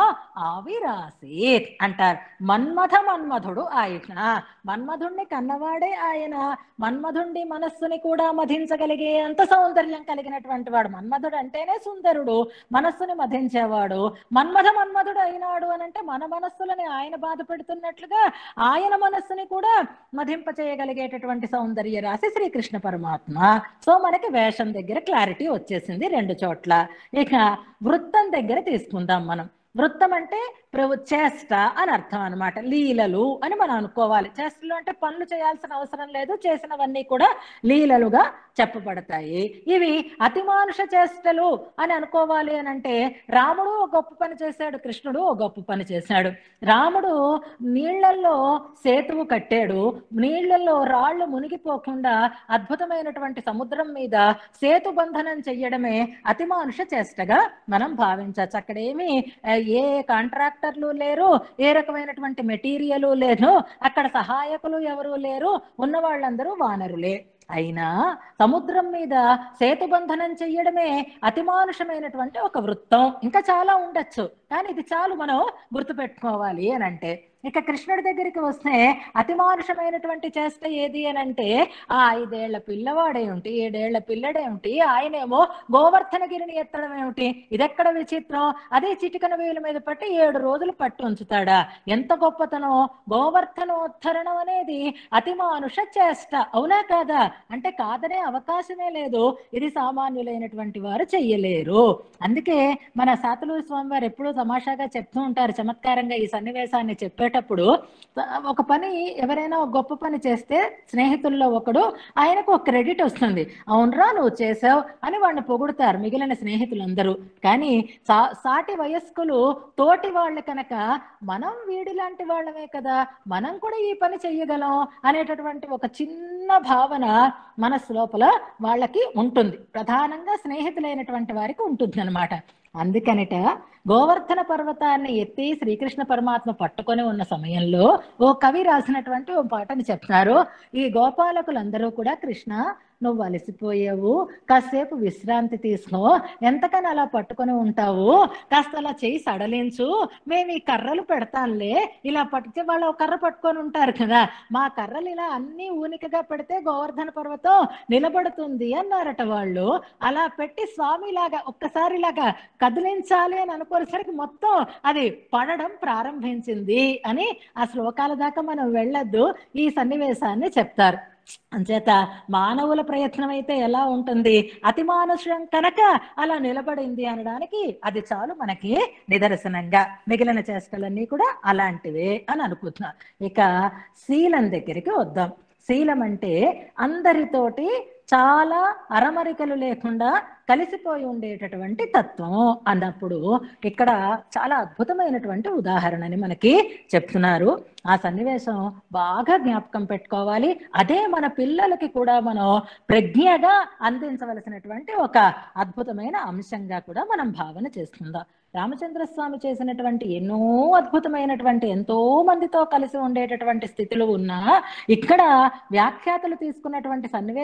ఆవిరాసీత్ అంటారు మన్మథ మన్మధుడు ఆయన మన్మధుణ్ణి కన్నవాడే ఆయన మన్మధుండి మనస్సుని కూడా మధించగలిగే అంత సౌందర్యం కలిగినటువంటి వాడు మన్మధుడు అంటేనే సుందరుడు మనస్సుని మధించేవాడు మన్మథ మన్మధుడు అయినాడు అని అంటే మన మనస్సులని ఆయన బాధ పెడుతున్నట్లుగా ఆయన మనస్సుని కూడా మధింప చేయగలిగేటటువంటి సౌందర్య రాశి శ్రీకృష్ణ పరమాత్మ సో మనకి వేషం దగ్గర క్లారిటీ వచ్చేసింది రెండు చోట్ల ఇక వృత్తం దగ్గర తీసుకుందాం మనం వృత్తం అంటే ప్రభు చేష్ట అని అర్థం అనమాట లీలలు అని మనం అనుకోవాలి చేష్టలు అంటే పనులు చేయాల్సిన అవసరం లేదు చేసినవన్నీ కూడా లీలలుగా చెప్పబడతాయి ఇవి అతిమానుష చేష్టలు అని అనుకోవాలి అని అంటే రాముడు ఒక గొప్ప పని చేశాడు కృష్ణుడు ఒక గొప్ప పని చేశాడు రాముడు నీళ్లలో సేతువు కట్టాడు నీళ్లలో రాళ్లు మునిగిపోకుండా అద్భుతమైనటువంటి సముద్రం మీద సేతు బంధనం చెయ్యడమే అతిమానుష చేష్టగా మనం భావించవచ్చు అక్కడేమి ఆ, ఏ కాంట్రాక్టర్లు లేరు ఏ రకమైనటువంటి మెటీరియల్ లేదు అక్కడ సహాయకులు ఎవరు లేరు ఉన్న వాళ్ళందరూ వానరులే అయినా సముద్రం మీద సేతుబంధనం చెయ్యడమే అతిమానుషమైనటువంటి ఒక వృత్తం ఇంకా చాలా ఉండొచ్చు కానీ ఇది చాలు మనం గుర్తుపెట్టుకోవాలి అని అంటే ఇక కృష్ణుడి దగ్గరికి వస్తే అతిమానుషమైనటువంటి చేష్ట ఏది అని అంటే ఆ ఐదేళ్ల పిల్లవాడేమిటి ఏడేళ్ల పిల్లడేమిటి ఆయనేమో గోవర్ధనగిరిని ఎత్తడం ఏమిటి ఇదెక్కడ విచిత్రం అదే చిటికన వేలు మీద పట్టి ఏడు రోజులు పట్టి ఉంచుతాడా ఎంత గొప్పతనం గోవర్ధనోద్ధరణం అనేది అతిమానుష చేష్ట అవునా కాదా అంటే కాదనే అవకాశమే లేదు ఇది సామాన్యులైనటువంటి వారు చెయ్యలేరు అందుకే మన సాతులు స్వామి వారు ఎప్పుడూ తమాషాగా చెప్తూ ఉంటారు చమత్కారంగా ఈ సన్నివేశాన్ని చెప్పేటప్పుడు ఒక పని ఎవరైనా ఒక గొప్ప పని చేస్తే స్నేహితుల్లో ఒకడు ఆయనకు ఒక క్రెడిట్ వస్తుంది అవునరా నువ్వు చేసావు అని వాడిని పొగుడుతారు మిగిలిన స్నేహితులందరూ కానీ సా సాటి వయస్కులు తోటి వాళ్ళు కనుక మనం వీడి లాంటి వాళ్ళమే కదా మనం కూడా ఈ పని చెయ్యగలం అనేటటువంటి ఒక చిన్న భావన మనసు లోపల వాళ్ళకి ఉంటుంది ప్రధానంగా స్నేహితులైనటువంటి వారికి ఉంటుంది అనమాట అందుకనిట గోవర్ధన పర్వతాన్ని ఎత్తి శ్రీకృష్ణ పరమాత్మ పట్టుకొని ఉన్న సమయంలో ఓ కవి రాసినటువంటి ఓ పాటని చెప్తున్నారు ఈ గోపాలకులందరూ కూడా కృష్ణ నువ్వు అలసిపోయావు కాసేపు విశ్రాంతి తీసుకో ఎంతకని అలా పట్టుకొని ఉంటావు కాస్త అలా చేయి సడలించు మేము ఈ కర్రలు పెడతాంలే ఇలా పట్టుకే వాళ్ళు ఒక కర్ర పట్టుకొని ఉంటారు కదా మా కర్రలు ఇలా అన్ని ఊనికగా పెడితే గోవర్ధన పర్వతం నిలబడుతుంది అన్నారట వాళ్ళు అలా పెట్టి స్వామిలాగా ఒక్కసారిలాగా కదిలించాలి అని అనుకునేసరికి మొత్తం అది పడడం ప్రారంభించింది అని ఆ శ్లోకాల దాకా మనం వెళ్ళొద్దు ఈ సన్నివేశాన్ని చెప్తారు అంచేత మానవుల ప్రయత్నం అయితే ఎలా ఉంటుంది అతి మానుషం కనుక అలా నిలబడింది అనడానికి అది చాలు మనకి నిదర్శనంగా మిగిలిన చేష్టలన్నీ కూడా అలాంటివే అని అనుకుంటున్నా ఇక శీలం దగ్గరికి వద్దాం శీలం అంటే అందరితోటి చాలా అరమరికలు లేకుండా కలిసిపోయి ఉండేటటువంటి తత్వం అన్నప్పుడు ఇక్కడ చాలా అద్భుతమైనటువంటి ఉదాహరణని మనకి చెప్తున్నారు ఆ సన్నివేశం బాగా జ్ఞాపకం పెట్టుకోవాలి అదే మన పిల్లలకి కూడా మనం ప్రజ్ఞగా అందించవలసినటువంటి ఒక అద్భుతమైన అంశంగా కూడా మనం భావన చేసుకుందాం రామచంద్ర స్వామి చేసినటువంటి ఎన్నో అద్భుతమైనటువంటి ఎంతో మందితో కలిసి ఉండేటటువంటి స్థితులు ఉన్నా ఇక్కడ వ్యాఖ్యాతలు తీసుకున్నటువంటి సన్నివేశం నిజంగా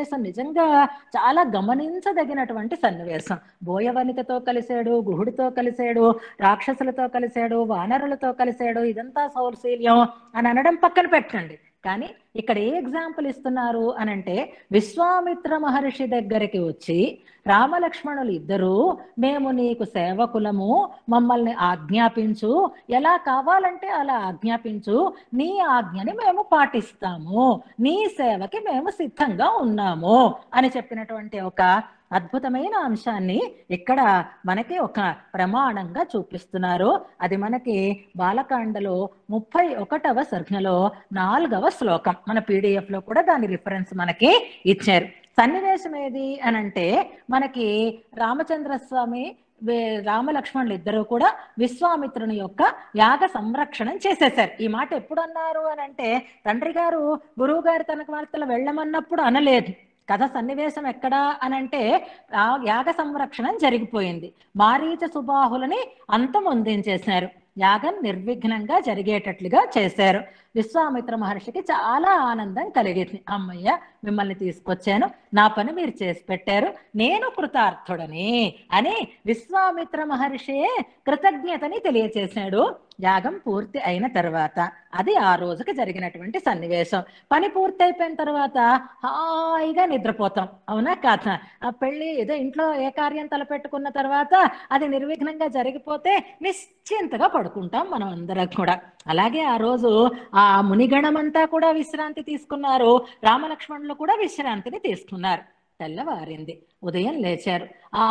నిజంగా చాలా గమనించదగినటువంటి సన్నివేశం బోయవనితతో కలిశాడు గుహుడితో కలిశాడు రాక్షసులతో కలిశాడు వానరులతో కలిశాడు ఇదంతా సౌశీల్యం అని అనడం పక్కన పెట్టండి కానీ ఇక్కడ ఏ ఎగ్జాంపుల్ ఇస్తున్నారు అని అంటే విశ్వామిత్ర మహర్షి దగ్గరికి వచ్చి రామలక్ష్మణులు ఇద్దరూ మేము నీకు సేవకులము మమ్మల్ని ఆజ్ఞాపించు ఎలా కావాలంటే అలా ఆజ్ఞాపించు నీ ఆజ్ఞని మేము పాటిస్తాము నీ సేవకి మేము సిద్ధంగా ఉన్నాము అని చెప్పినటువంటి ఒక అద్భుతమైన అంశాన్ని ఇక్కడ మనకి ఒక ప్రమాణంగా చూపిస్తున్నారు అది మనకి బాలకాండలో ముప్పై ఒకటవ సర్గలో నాలుగవ శ్లోకం మన పీడిఎఫ్ లో కూడా దాని రిఫరెన్స్ మనకి ఇచ్చారు సన్నివేశం ఏది అని అంటే మనకి రామచంద్ర స్వామి వే- రామలక్ష్మణులు ఇద్దరు కూడా విశ్వామిత్రుని యొక్క యాగ సంరక్షణం చేసేశారు ఈ మాట ఎప్పుడు అన్నారు అని అంటే తండ్రి గారు గురువు గారు తనకు వార్తలు వెళ్ళమన్నప్పుడు అనలేదు కథ సన్నివేశం ఎక్కడా అని అంటే ఆ యాగ సంరక్షణం జరిగిపోయింది మారీచ సుబాహులని అంతమొందించేశారు యాగం నిర్విఘ్నంగా జరిగేటట్లుగా చేశారు విశ్వామిత్ర మహర్షికి చాలా ఆనందం కలిగింది అమ్మయ్య మిమ్మల్ని తీసుకొచ్చాను నా పని మీరు చేసి పెట్టారు నేను కృతార్థుడని అని విశ్వామిత్ర మహర్షి కృతజ్ఞతని తెలియచేశాడు యాగం పూర్తి అయిన తర్వాత అది ఆ రోజుకి జరిగినటువంటి సన్నివేశం పని పూర్తి అయిపోయిన తర్వాత హాయిగా నిద్రపోతాం అవునా కాథ ఆ పెళ్లి ఏదో ఇంట్లో ఏ కార్యం తలపెట్టుకున్న తర్వాత అది నిర్విఘ్నంగా జరిగిపోతే నిశ్చింతగా పడుకుంటాం మనం అందరం కూడా అలాగే ఆ రోజు ఆ మునిగణమంతా కూడా విశ్రాంతి తీసుకున్నారు రామలక్ష్మణులు కూడా విశ్రాంతిని తీసుకున్నారు తెల్లవారింది ఉదయం లేచారు ఆ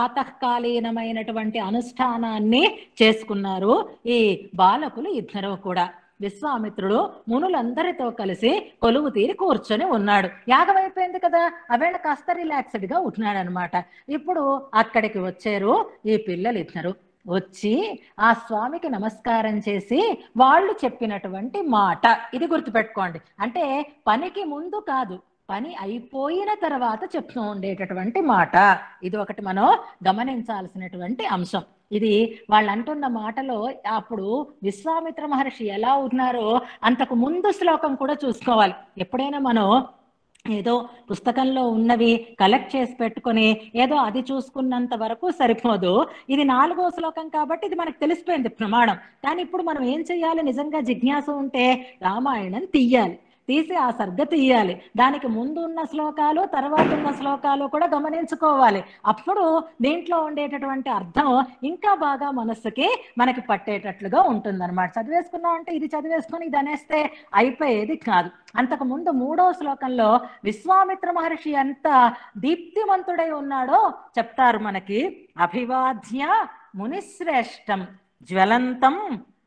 ప్రాతకాలీనమైనటువంటి అనుష్ఠానాన్ని చేసుకున్నారు ఈ బాలకులు ఇద్దరు కూడా విశ్వామిత్రుడు మునులందరితో కలిసి కొలువు తీరి కూర్చొని ఉన్నాడు యాగం అయిపోయింది కదా అవేళ కాస్త రిలాక్స్డ్ గా ఉంటున్నాడు అనమాట ఇప్పుడు అక్కడికి వచ్చారు ఈ పిల్లలు ఇద్దరు వచ్చి ఆ స్వామికి నమస్కారం చేసి వాళ్ళు చెప్పినటువంటి మాట ఇది గుర్తుపెట్టుకోండి అంటే పనికి ముందు కాదు పని అయిపోయిన తర్వాత చెప్తూ ఉండేటటువంటి మాట ఇది ఒకటి మనం గమనించాల్సినటువంటి అంశం ఇది వాళ్ళు అంటున్న మాటలో అప్పుడు విశ్వామిత్ర మహర్షి ఎలా ఉన్నారో అంతకు ముందు శ్లోకం కూడా చూసుకోవాలి ఎప్పుడైనా మనం ఏదో పుస్తకంలో ఉన్నవి కలెక్ట్ చేసి పెట్టుకొని ఏదో అది చూసుకున్నంత వరకు సరిపోదు ఇది నాలుగో శ్లోకం కాబట్టి ఇది మనకు తెలిసిపోయింది ప్రమాణం కానీ ఇప్పుడు మనం ఏం చేయాలి నిజంగా జిజ్ఞాస ఉంటే రామాయణం తీయాలి తీసి ఆ సర్గ తీయాలి దానికి ముందు ఉన్న శ్లోకాలు తర్వాత ఉన్న శ్లోకాలు కూడా గమనించుకోవాలి అప్పుడు దీంట్లో ఉండేటటువంటి అర్థం ఇంకా బాగా మనస్సుకి మనకి పట్టేటట్లుగా ఉంటుంది అనమాట చదివేసుకున్నాం అంటే ఇది చదివేసుకొని ఇది అనేస్తే అయిపోయేది కాదు అంతకు ముందు మూడో శ్లోకంలో విశ్వామిత్ర మహర్షి ఎంత దీప్తిమంతుడై ఉన్నాడో చెప్తారు మనకి అభివాద్య మునిశ్రేష్టం జ్వలంతం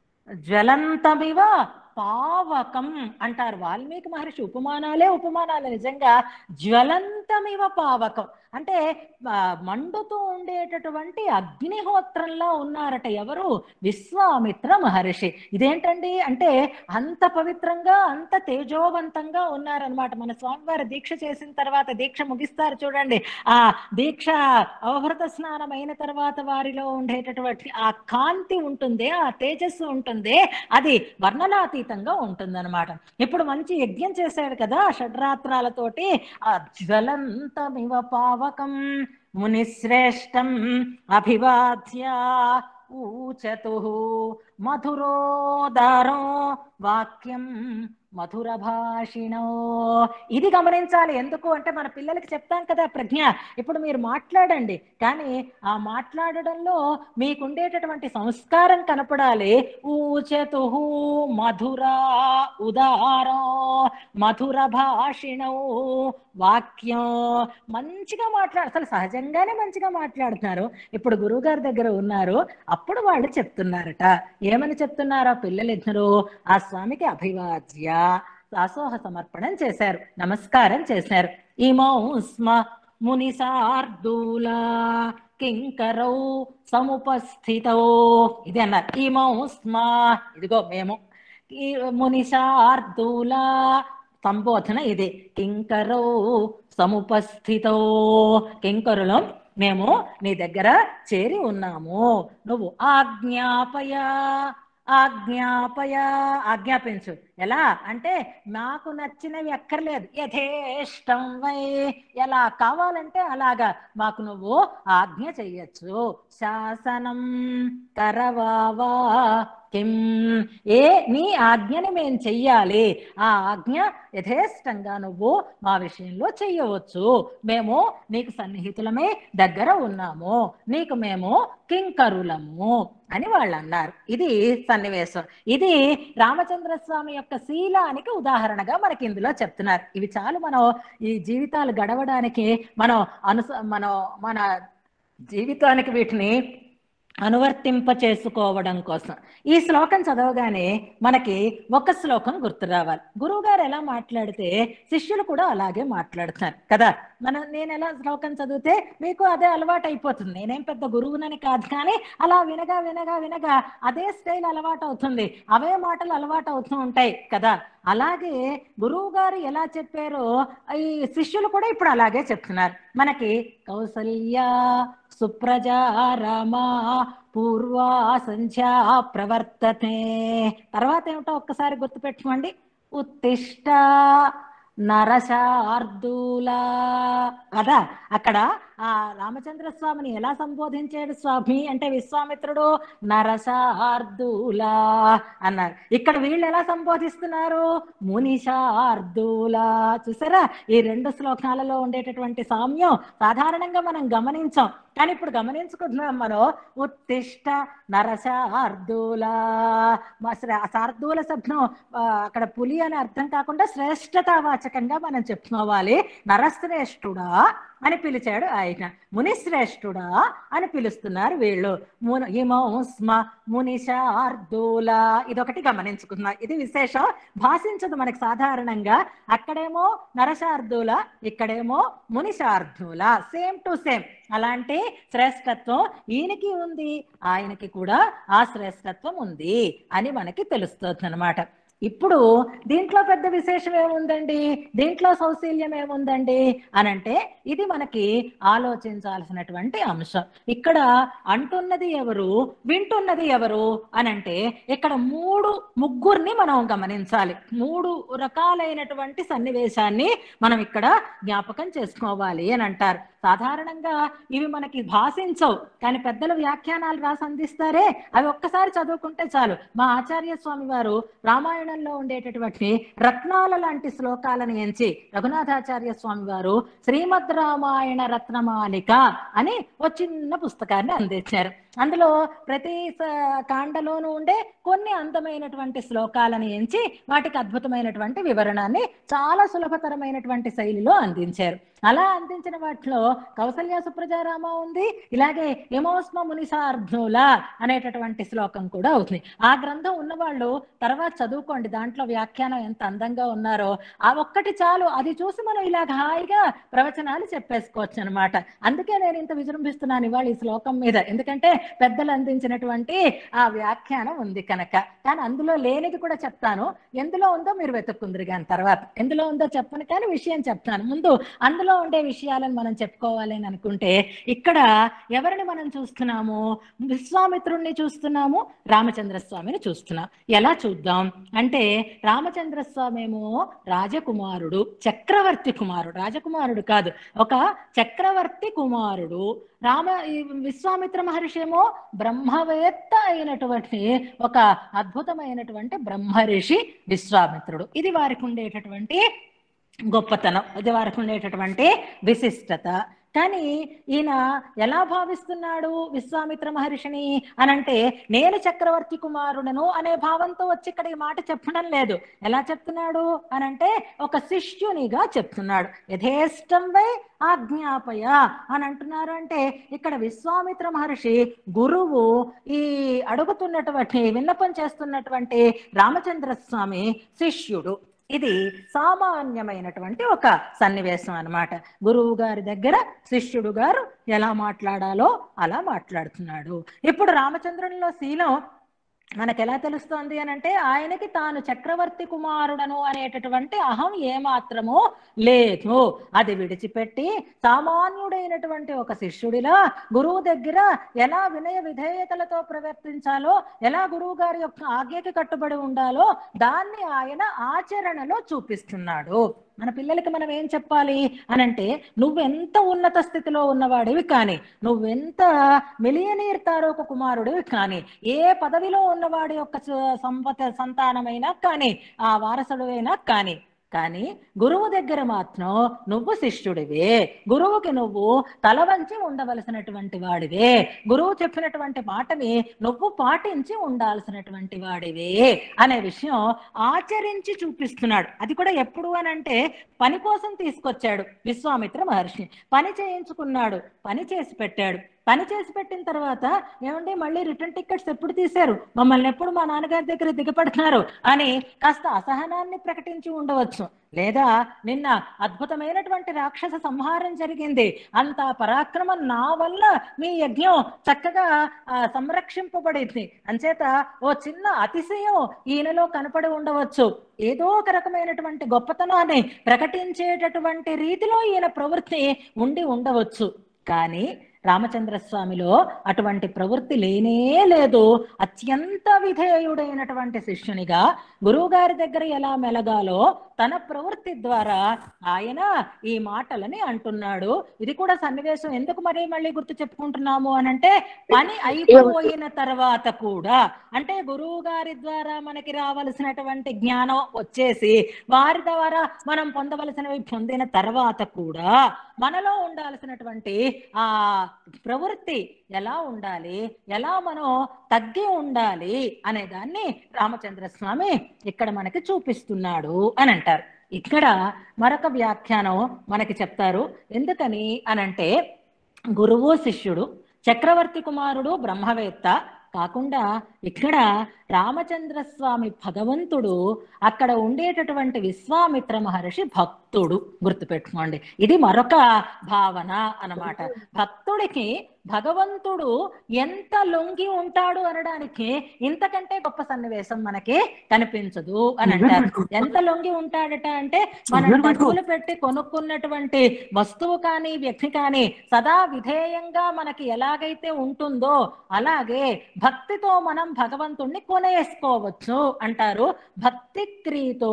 జ్వలంతమివ పావకం అంటారు వాల్మీకి మహర్షి ఉపమానాలే ఉపమానాలు నిజంగా జ్వలంతమివ పావకం అంటే ఆ, మండుతూ ఉండేటటువంటి అగ్నిహోత్రంలో ఉన్నారట ఎవరు విశ్వామిత్ర మహర్షి ఇదేంటండి అంటే అంత పవిత్రంగా అంత తేజోవంతంగా ఉన్నారనమాట మన స్వామివారి దీక్ష చేసిన తర్వాత దీక్ష ముగిస్తారు చూడండి ఆ దీక్ష అవభృత స్నానం అయిన తర్వాత వారిలో ఉండేటటువంటి ఆ కాంతి ఉంటుంది ఆ తేజస్సు ఉంటుంది అది వర్ణనాతీతంగా ఉంటుందన్నమాట ఇప్పుడు మంచి యజ్ఞం చేశాడు కదా షడ్రాత్రాలతోటి ఆ జ్వలంతమివ పావకం మునిశ్రేష్టం అభివాద్య ఊచతు మధురోదారో వాక్యం మధుర భాషిణో ఇది గమనించాలి ఎందుకు అంటే మన పిల్లలకి చెప్తాం కదా ప్రజ్ఞ ఇప్పుడు మీరు మాట్లాడండి కానీ ఆ మాట్లాడడంలో మీకుండేటటువంటి సంస్కారం కనపడాలి ఊచతు మధుర ఉదారో మధుర భాషిణో వాక్యం మంచిగా మాట్లాడు అసలు సహజంగానే మంచిగా మాట్లాడుతున్నారు ఇప్పుడు గురువు గారి దగ్గర ఉన్నారు అప్పుడు వాళ్ళు చెప్తున్నారట ఏమని చెప్తున్నారో పిల్లలిద్దరూ ఆ స్వామికి అభివాద్య దాసోహ సమర్పణం చేశారు నమస్కారం చేశారు ఇమౌ స్మ ముని సార్దూల కింకరౌ సముపస్థితౌ ఇది అన్నారు ఇమౌ స్మ ఇదిగో మేము ఈ ముని శార్దూల సంబోధన ఇది కింకరౌ సముపస్థితో కింకరులం మేము నీ దగ్గర చేరి ఉన్నాము నువ్వు ఆజ్ఞాపయ ఆజ్ఞాపయ ఆజ్ఞాపించు ఎలా అంటే నాకు నచ్చినవి అక్కర్లేదు యథేష్టం వై ఎలా కావాలంటే అలాగా మాకు నువ్వు ఆజ్ఞ చెయ్యొచ్చు శాసనం కరవావా కిం ఏ నీ ఆజ్ఞని మేము చెయ్యాలి ఆ ఆజ్ఞ యథేష్టంగా నువ్వు మా విషయంలో చెయ్యవచ్చు మేము నీకు సన్నిహితులమే దగ్గర ఉన్నాము నీకు మేము కింకరులము అని వాళ్ళు అన్నారు ఇది సన్నివేశం ఇది రామచంద్ర స్వామి యొక్క శీలానికి ఉదాహరణగా మనకి ఇందులో చెప్తున్నారు ఇవి చాలు మనం ఈ జీవితాలు గడవడానికి మనం అనుస మనం మన జీవితానికి వీటిని అనువర్తింప చేసుకోవడం కోసం ఈ శ్లోకం చదవగానే మనకి ఒక శ్లోకం గుర్తు రావాలి గురువు గారు ఎలా మాట్లాడితే శిష్యులు కూడా అలాగే మాట్లాడుతారు కదా మన నేను ఎలా శ్లోకం చదివితే మీకు అదే అలవాటు అయిపోతుంది నేనేం పెద్ద గురువునని కాదు కానీ అలా వినగా వినగా వినగా అదే స్టైల్ అలవాటు అవుతుంది అవే మాటలు అలవాటు అవుతూ ఉంటాయి కదా అలాగే గురువు గారు ఎలా చెప్పారో ఈ శిష్యులు కూడా ఇప్పుడు అలాగే చెప్తున్నారు మనకి కౌసల్య సుప్రజా రామా పూర్వా సంధ్యా ప్రవర్తతే తర్వాత ఏమిటో ఒక్కసారి గుర్తుపెట్టుకోండి ఉత్తిష్ట నరశార్దూల కదా అక్కడ ఆ రామచంద్ర స్వామిని ఎలా సంబోధించాడు స్వామి అంటే విశ్వామిత్రుడు నరశార్దూల అన్నారు ఇక్కడ వీళ్ళు ఎలా సంబోధిస్తున్నారు మునిషార్దూల చూసారా ఈ రెండు శ్లోకాలలో ఉండేటటువంటి సామ్యం సాధారణంగా మనం గమనించాం కానీ ఇప్పుడు గమనించుకుంటున్నాం మనం ఉత్తిష్ట నరశార్దూల మా శ్ర- శార్దూల శబ్దం ఆ, అక్కడ పులి అని అర్థం కాకుండా శ్రేష్టతావాచకంగా మనం చెప్పుకోవాలి నరశ్రేష్ఠుడా అని పిలిచాడు ఆయన మునిశ్రేష్ఠుడా అని పిలుస్తున్నారు వీళ్ళు మున హిమౌ స్మ మునిషార్దూల ఇదొకటి గమనించుకున్నా ఇది విశేషం భాషించదు మనకి సాధారణంగా అక్కడేమో నరశార్దూల ఇక్కడేమో మునిశార్దూల సేమ్ టు సేమ్ అలాంటి శ్రేష్టత్వం ఈయనకి ఉంది ఆయనకి కూడా ఆ శ్రేష్టత్వం ఉంది అని మనకి తెలుస్తుంది అనమాట ఇప్పుడు దీంట్లో పెద్ద విశేషం ఏముందండి దీంట్లో సౌశీల్యం ఏముందండి అనంటే ఇది మనకి ఆలోచించాల్సినటువంటి అంశం ఇక్కడ అంటున్నది ఎవరు వింటున్నది ఎవరు అనంటే ఇక్కడ మూడు ముగ్గురిని మనం గమనించాలి మూడు రకాలైనటువంటి సన్నివేశాన్ని మనం ఇక్కడ జ్ఞాపకం చేసుకోవాలి అని అంటారు సాధారణంగా ఇవి మనకి భాషించవు కానీ పెద్దల వ్యాఖ్యానాలు రాసి అందిస్తారే అవి ఒక్కసారి చదువుకుంటే చాలు మా ఆచార్య స్వామి వారు రామాయణంలో ఉండేటటువంటి రత్నాల లాంటి శ్లోకాలను ఎంచి రఘునాథాచార్య స్వామి వారు శ్రీమద్ రామాయణ రత్నమాలిక అని ఒక చిన్న పుస్తకాన్ని అందించారు అందులో ప్రతి స- కాండలోనూ ఉండే కొన్ని అందమైనటువంటి శ్లోకాలను ఎంచి వాటికి అద్భుతమైనటువంటి వివరణాన్ని చాలా సులభతరమైనటువంటి శైలిలో అందించారు అలా అందించిన వాటిలో కౌసల్య సుప్రజారామ ఉంది ఇలాగే యమోస్మ మునిసార్ధుల అనేటటువంటి శ్లోకం కూడా అవుతుంది ఆ గ్రంథం ఉన్నవాళ్ళు తర్వాత చదువుకోండి దాంట్లో వ్యాఖ్యానం ఎంత అందంగా ఉన్నారో ఆ ఒక్కటి చాలు అది చూసి మనం ఇలాగ హాయిగా ప్రవచనాలు చెప్పేసుకోవచ్చు అనమాట అందుకే నేను ఇంత విజృంభిస్తున్నాను ఇవాళ ఈ శ్లోకం మీద ఎందుకంటే పెద్దలు అందించినటువంటి ఆ వ్యాఖ్యానం ఉంది కనుక కానీ అందులో లేనిది కూడా చెప్తాను ఎందులో ఉందో మీరు వెతుక్కుందరు కానీ తర్వాత ఎందులో ఉందో చెప్పను కానీ విషయం చెప్తాను ముందు అందులో ఉండే విషయాలను మనం చెప్పుకోవాలి అని అనుకుంటే ఇక్కడ ఎవరిని మనం చూస్తున్నాము విశ్వామిత్రుణ్ణి చూస్తున్నాము రామచంద్ర స్వామిని చూస్తున్నాం ఎలా చూద్దాం అంటే రామచంద్ర స్వామి ఏమో రాజకుమారుడు చక్రవర్తి కుమారుడు రాజకుమారుడు కాదు ఒక చక్రవర్తి కుమారుడు రామ ఈ విశ్వామిత్ర మహర్షి ఏమో బ్రహ్మవేత్త అయినటువంటి ఒక అద్భుతమైనటువంటి బ్రహ్మర్షి విశ్వామిత్రుడు ఇది వారికి ఉండేటటువంటి గొప్పతనం ఇది వారికి ఉండేటటువంటి విశిష్టత కానీ ఈయన ఎలా భావిస్తున్నాడు విశ్వామిత్ర మహర్షిని అనంటే నేను చక్రవర్తి కుమారుడను అనే భావంతో వచ్చి ఇక్కడ ఈ మాట చెప్పడం లేదు ఎలా చెప్తున్నాడు అనంటే ఒక శిష్యునిగా చెప్తున్నాడు యథేష్టం వై ఆజ్ఞాపయ అని అంటున్నారు అంటే ఇక్కడ విశ్వామిత్ర మహర్షి గురువు ఈ అడుగుతున్నటువంటి విన్నపం చేస్తున్నటువంటి రామచంద్ర స్వామి శిష్యుడు ఇది సామాన్యమైనటువంటి ఒక సన్నివేశం అన్నమాట గురువు గారి దగ్గర శిష్యుడు గారు ఎలా మాట్లాడాలో అలా మాట్లాడుతున్నాడు ఇప్పుడు రామచంద్రునిలో శీలం మనకు ఎలా తెలుస్తోంది అని అంటే ఆయనకి తాను చక్రవర్తి కుమారుడను అనేటటువంటి అహం ఏమాత్రము లేదు అది విడిచిపెట్టి సామాన్యుడైనటువంటి ఒక శిష్యుడిలా గురువు దగ్గర ఎలా వినయ విధేయతలతో ప్రవర్తించాలో ఎలా గురువు గారి యొక్క ఆజ్ఞకి కట్టుబడి ఉండాలో దాన్ని ఆయన ఆచరణలో చూపిస్తున్నాడు మన పిల్లలకి మనం ఏం చెప్పాలి అనంటే నువ్వెంత ఉన్నత స్థితిలో ఉన్నవాడివి కానీ నువ్వెంత మిలియనీర్ తారూకు కుమారుడివి కానీ ఏ పదవిలో ఉన్నవాడి యొక్క స- సంపద సంతానమైనా కానీ ఆ వారసుడువైనా కానీ కానీ గురువు దగ్గర మాత్రం నువ్వు శిష్యుడివే గురువుకి నువ్వు తల వంచి ఉండవలసినటువంటి వాడివే గురువు చెప్పినటువంటి మాటని నువ్వు పాటించి ఉండాల్సినటువంటి వాడివే అనే విషయం ఆచరించి చూపిస్తున్నాడు అది కూడా ఎప్పుడు అని అంటే పని కోసం తీసుకొచ్చాడు విశ్వామిత్ర మహర్షి పని చేయించుకున్నాడు పని చేసి పెట్టాడు పని చేసి పెట్టిన తర్వాత ఏమండి మళ్ళీ రిటర్న్ టికెట్స్ ఎప్పుడు తీశారు మమ్మల్ని ఎప్పుడు మా నాన్నగారి దగ్గర దిగపడుతున్నారు అని కాస్త అసహనాన్ని ప్రకటించి ఉండవచ్చు లేదా నిన్న అద్భుతమైనటువంటి రాక్షస సంహారం జరిగింది అంత పరాక్రమం నా వల్ల మీ యజ్ఞం చక్కగా ఆ, సంరక్షింపబడింది అంచేత ఓ చిన్న అతిశయం ఈయనలో కనపడి ఉండవచ్చు ఏదో ఒక రకమైనటువంటి గొప్పతనాన్ని ప్రకటించేటటువంటి రీతిలో ఈయన ప్రవృత్తి ఉండి ఉండవచ్చు కానీ రామచంద్ర స్వామిలో అటువంటి ప్రవృత్తి లేనే లేదు అత్యంత విధేయుడైనటువంటి శిష్యునిగా గురువుగారి దగ్గర ఎలా మెలగాలో తన ప్రవృత్తి ద్వారా ఆయన ఈ మాటలని అంటున్నాడు ఇది కూడా సన్నివేశం ఎందుకు మరి మళ్ళీ గుర్తు చెప్పుకుంటున్నాము అనంటే పని అయిపోయిన తర్వాత కూడా అంటే గురువు గారి ద్వారా మనకి రావలసినటువంటి జ్ఞానం వచ్చేసి వారి ద్వారా మనం పొందవలసినవి పొందిన తర్వాత కూడా మనలో ఉండాల్సినటువంటి ఆ ప్రవృత్తి ఎలా ఉండాలి ఎలా మనం తగ్గి ఉండాలి అనే దాన్ని రామచంద్ర స్వామి ఇక్కడ మనకి చూపిస్తున్నాడు అని అంటారు ఇక్కడ మరొక వ్యాఖ్యానం మనకి చెప్తారు ఎందుకని అనంటే గురువు శిష్యుడు చక్రవర్తి కుమారుడు బ్రహ్మవేత్త కాకుండా ఇక్కడ రామచంద్ర స్వామి భగవంతుడు అక్కడ ఉండేటటువంటి విశ్వామిత్ర మహర్షి భక్తుడు గుర్తుపెట్టుకోండి ఇది మరొక భావన అన్నమాట భక్తుడికి భగవంతుడు ఎంత లొంగి ఉంటాడు అనడానికి ఇంతకంటే గొప్ప సన్నివేశం మనకి కనిపించదు అని అంటారు ఎంత లొంగి ఉంటాడట అంటే మనం డబ్బులు పెట్టి కొనుక్కున్నటువంటి వస్తువు కానీ వ్యక్తి కానీ సదా విధేయంగా మనకి ఎలాగైతే ఉంటుందో అలాగే భక్తితో మనం భగవంతుణ్ణి కొనేసుకోవచ్చు అంటారు భక్తి క్రీతో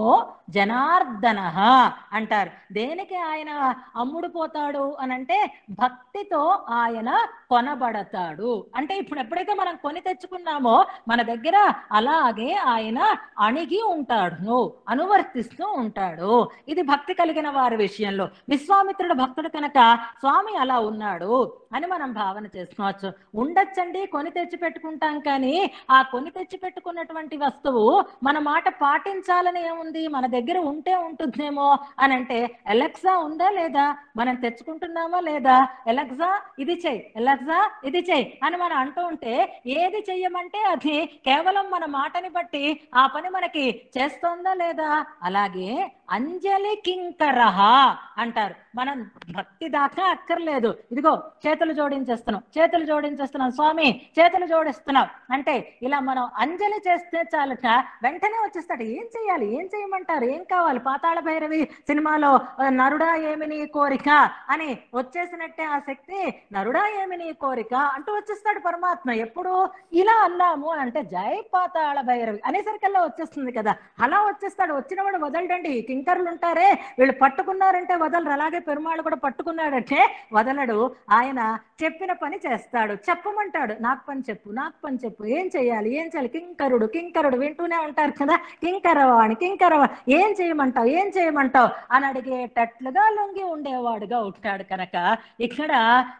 జనార్దన అంటారు దేనికి ఆయన అమ్ముడు పోతాడు అని అంటే భక్తితో ఆయన కొనబడతాడు అంటే ఇప్పుడు ఎప్పుడైతే మనం కొని తెచ్చుకున్నామో మన దగ్గర అలాగే ఆయన అణిగి ఉంటాడు అనువర్తిస్తూ ఉంటాడు ఇది భక్తి కలిగిన వారి విషయంలో విశ్వామిత్రుడు భక్తుడు కనుక స్వామి అలా ఉన్నాడు అని మనం భావన చేసుకోవచ్చు ఉండొచ్చండి కొని తెచ్చి పెట్టుకుంటాం కానీ ఆ కొని తెచ్చి పెట్టుకున్నటువంటి వస్తువు మన మాట పాటించాలని ఏముంది మన దగ్గర ఉంటే ఉంటుందేమో అని అంటే ఎలక్సా ఉందా లేదా మనం తెచ్చుకుంటున్నామా లేదా ఎలక్సా ఇది చెయ్యి ఎలక్సా ఇది చెయ్యి అని మనం అంటూ ఉంటే ఏది చెయ్యమంటే అది కేవలం మన మాటని బట్టి ఆ పని మనకి చేస్తోందా లేదా అలాగే అంజలి కింకరహ అంటారు మనం భక్తి దాకా అక్కర్లేదు ఇదిగో చేతులు జోడించేస్తున్నాం చేతులు జోడించేస్తున్నాం స్వామి చేతులు జోడిస్తున్నాం అంటే ఇలా మనం అంజలి చేస్తే చాలట వెంటనే వచ్చేస్తాడు ఏం చెయ్యాలి ఏం చేయమంటారు ఏం కావాలి పాతాళ భైరవి సినిమాలో ఆ, నరుడా ఏమి నీ కోరిక అని వచ్చేసినట్టే ఆ శక్తి నరుడా ఏమి నీ కోరిక అంటూ వచ్చేస్తాడు పరమాత్మ ఎప్పుడు ఇలా అన్నాము అంటే జై పాతాళ భైరవి అనేసరికల్లా వచ్చేస్తుంది కదా అలా వచ్చేస్తాడు వచ్చినవాడు వదలడండి కింకర్లు ఉంటారే వీళ్ళు పట్టుకున్నారంటే వదలరు అలాగే పెరుమాళ్ళు కూడా పట్టుకున్నాడంటే వదలడు ఆయన చెప్పిన పని చేస్తాడు చెప్పమంటాడు నాకు పని చెప్పు నాకు పని చెప్పు ఏం చేయాలి ఏం చేయాలి కింకరుడు కింకరుడు వింటూనే ఉంటారు కదా కింకరవాణి కింకరవ ఏం చేయమంటావు ఏం చేయమంటావు అని అడిగేటట్లుగా లొంగి ఉండేవాడుగా ఉంటాడు కనుక ఇక్కడ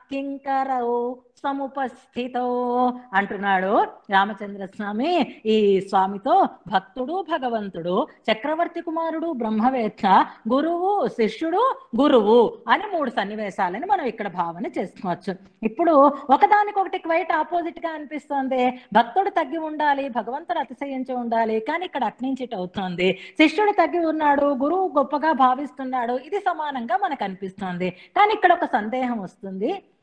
కింకరవు సముపస్థితో అంటున్నాడు రామచంద్ర స్వామి ఈ స్వామితో భక్తుడు భగవంతుడు చక్రవర్తి కుమారుడు బ్రహ్మవేత్త గురువు శిష్యుడు గురువు అని మూడు సన్నివేశాలని మనం ఇక్కడ భావన చేసుకోవచ్చు ఇప్పుడు ఒకదానికొకటి క్వైట్ ఆపోజిట్ గా అనిపిస్తోంది భక్తుడు తగ్గి ఉండాలి భగవంతుడు అతిశయించి ఉండాలి కానీ ఇక్కడ అట్నుంచి ఇటు అవుతోంది శిష్యుడు తగ్గి ఉన్నాడు గురువు గొప్పగా భావిస్తున్నాడు ఇది సమానంగా మనకు అనిపిస్తోంది కానీ ఇక్కడ ఒక సందేహం వస్తుంది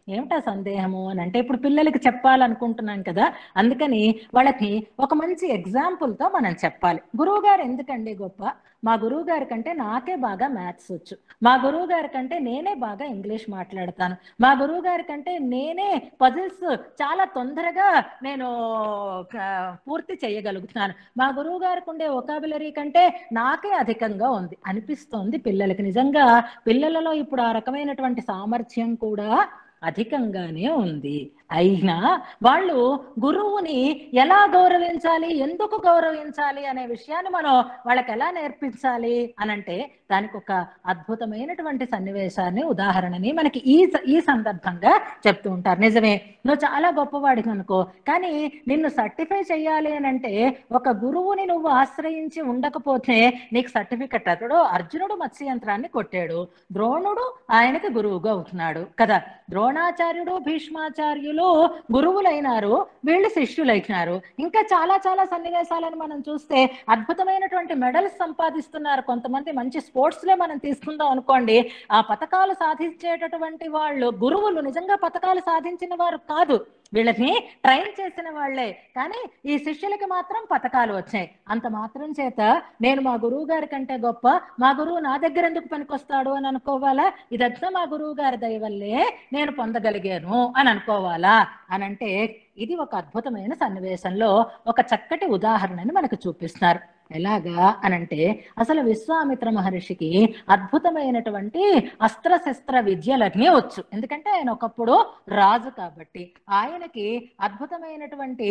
ఏమిటా సందేహము అని అంటే ఇప్పుడు పిల్లలకి చెప్పాలనుకుంటున్నాం కదా అందుకని వాళ్ళకి ఒక మంచి example తో మనం చెప్పాలి గురువు గారు ఎందుకండి గొప్ప మా గురువు గారి కంటే నాకే బాగా మ్యాథ్స్ వచ్చు మా గురువు గారి కంటే నేనే బాగా ఇంగ్లీష్ మాట్లాడతాను మా గురువు గారి కంటే నేనే పజిల్స్ చాలా తొందరగా నేను క- పూర్తి చేయగలుగుతున్నాను మా గురువు గారికి ఉండే ఒకాబులరీ కంటే నాకే అధికంగా ఉంది అనిపిస్తోంది పిల్లలకి నిజంగా పిల్లలలో ఇప్పుడు ఆ రకమైనటువంటి సామర్థ్యం కూడా అధికంగానే ఉంది అయినా వాళ్ళు గురువుని ఎలా గౌరవించాలి ఎందుకు గౌరవించాలి అనే విషయాన్ని మనం వాళ్ళకి ఎలా నేర్పించాలి అనంటే దానికి ఒక అద్భుతమైనటువంటి సన్నివేశాన్ని ఉదాహరణని మనకి ఈ స- ఈ సందర్భంగా చెప్తూ ఉంటారు నిజమే నువ్వు చాలా గొప్పవాడివి అనుకో కానీ నిన్ను సర్టిఫై చేయాలి అని అంటే ఒక గురువుని నువ్వు ఆశ్రయించి ఉండకపోతే నీకు సర్టిఫికెట్ అతడు అర్జునుడు మత్స్యంత్రాన్ని కొట్టాడు ద్రోణుడు ఆయనకి గురువుగా అవుతున్నాడు కదా ద్రోణాచార్యుడు భీష్మాచార్యులు గురువులైనారు వీళ్ళు శిష్యులైనారు ఇంకా చాలా చాలా సన్నివేశాలను మనం చూస్తే అద్భుతమైనటువంటి మెడల్స్ సంపాదిస్తున్నారు కొంతమంది మంచి స్పోర్ట్స్ లో మనం తీసుకుందాం అనుకోండి ఆ పథకాలు సాధించేటటువంటి వాళ్ళు గురువులు నిజంగా పథకాలు సాధించిన వారు కాదు వీళ్ళని ట్రైన్ చేసిన వాళ్ళే కానీ ఈ శిష్యులకి మాత్రం పథకాలు వచ్చాయి అంత మాత్రం చేత నేను మా గురువు గారి కంటే గొప్ప మా గురువు నా దగ్గర ఎందుకు పనికొస్తాడు అని అనుకోవాలా ఇదంతా మా గురువు గారి దయ వల్లే నేను పొందగలిగాను అని అనుకోవాలా అని అంటే ఇది ఒక అద్భుతమైన సన్నివేశంలో ఒక చక్కటి ఉదాహరణని మనకు చూపిస్తున్నారు ఎలాగా అనంటే అసలు విశ్వామిత్ర మహర్షికి అద్భుతమైనటువంటి అస్త్రశస్త్ర విద్యలన్నీ వచ్చు ఎందుకంటే ఆయన ఒకప్పుడు రాజు కాబట్టి ఆయనకి అద్భుతమైనటువంటి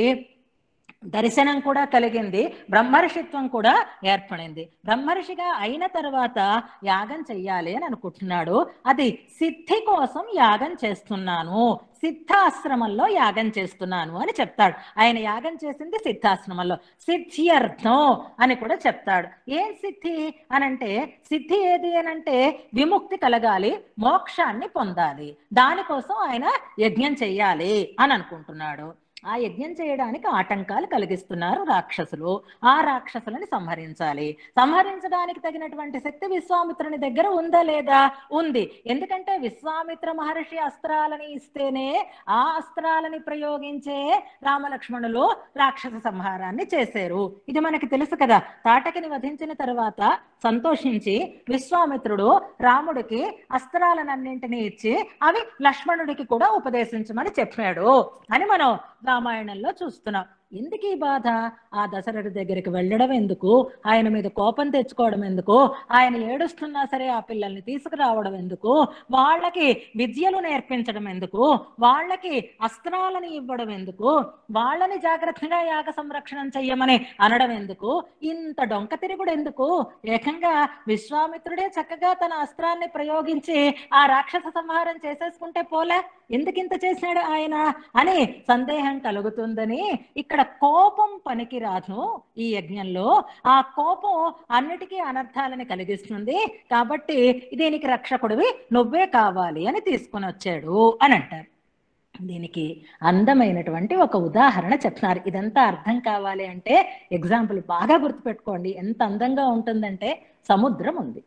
దర్శనం కూడా కలిగింది బ్రహ్మర్షిత్వం కూడా ఏర్పడింది బ్రహ్మర్షిగా అయిన తర్వాత యాగం చెయ్యాలి అని అనుకుంటున్నాడు అది సిద్ధి కోసం యాగం చేస్తున్నాను సిద్ధాశ్రమంలో యాగం చేస్తున్నాను అని చెప్తాడు ఆయన యాగం చేసింది సిద్ధాశ్రమంలో సిద్ధ్యర్థం అని కూడా చెప్తాడు ఏం సిద్ధి అనంటే సిద్ధి ఏది అనంటే విముక్తి కలగాలి మోక్షాన్ని పొందాలి దానికోసం ఆయన యజ్ఞం చెయ్యాలి అని అనుకుంటున్నాడు ఆ యజ్ఞం చేయడానికి ఆటంకాలు కలిగిస్తున్నారు రాక్షసులు ఆ రాక్షసులని సంహరించాలి సంహరించడానికి తగినటువంటి శక్తి విశ్వామిత్రుని దగ్గర ఉందా లేదా ఉంది ఎందుకంటే విశ్వామిత్ర మహర్షి అస్త్రాలని ఇస్తేనే ఆ అస్త్రాలని ప్రయోగించే రామలక్ష్మణులు రాక్షస సంహారాన్ని చేశారు ఇది మనకి తెలుసు కదా తాటకిని వధించిన తర్వాత సంతోషించి విశ్వామిత్రుడు రాముడికి అస్త్రాలనన్నింటినీ ఇచ్చి అవి లక్ష్మణుడికి కూడా ఉపదేశించమని చెప్పాడు అని మనం రామాయణంలో చూస్తున్నాం ఎందుకు ఈ బాధ ఆ దశరథి దగ్గరికి వెళ్ళడం ఎందుకు ఆయన మీద కోపం తెచ్చుకోవడం ఎందుకు ఆయన ఏడుస్తున్నా సరే ఆ పిల్లల్ని తీసుకురావడం ఎందుకు వాళ్ళకి విద్యలు నేర్పించడం ఎందుకు వాళ్ళకి అస్త్రాలని ఇవ్వడం ఎందుకు వాళ్ళని జాగ్రత్తగా యాగ సంరక్షణం చెయ్యమని అనడం ఎందుకు ఇంత డొంక తిరుగుడు ఎందుకు ఏకంగా విశ్వామిత్రుడే చక్కగా తన అస్త్రాన్ని ప్రయోగించి ఆ రాక్షస సంహారం చేసేసుకుంటే పోలే ఎందుకింత చేశాడు ఆయన అని సందేహం కలుగుతుందని ఇక్కడ కోపం పనికిరాదు ఈ యజ్ఞంలో ఆ కోపం అన్నిటికీ అనర్థాలని కలిగిస్తుంది కాబట్టి దీనికి రక్షకుడివి నువ్వే కావాలి అని తీసుకుని వచ్చాడు అని అంటారు దీనికి అందమైనటువంటి ఒక ఉదాహరణ చెప్తున్నారు ఇదంతా అర్థం కావాలి అంటే ఎగ్జాంపుల్ బాగా గుర్తుపెట్టుకోండి ఎంత అందంగా ఉంటుందంటే సముద్రం ఉంది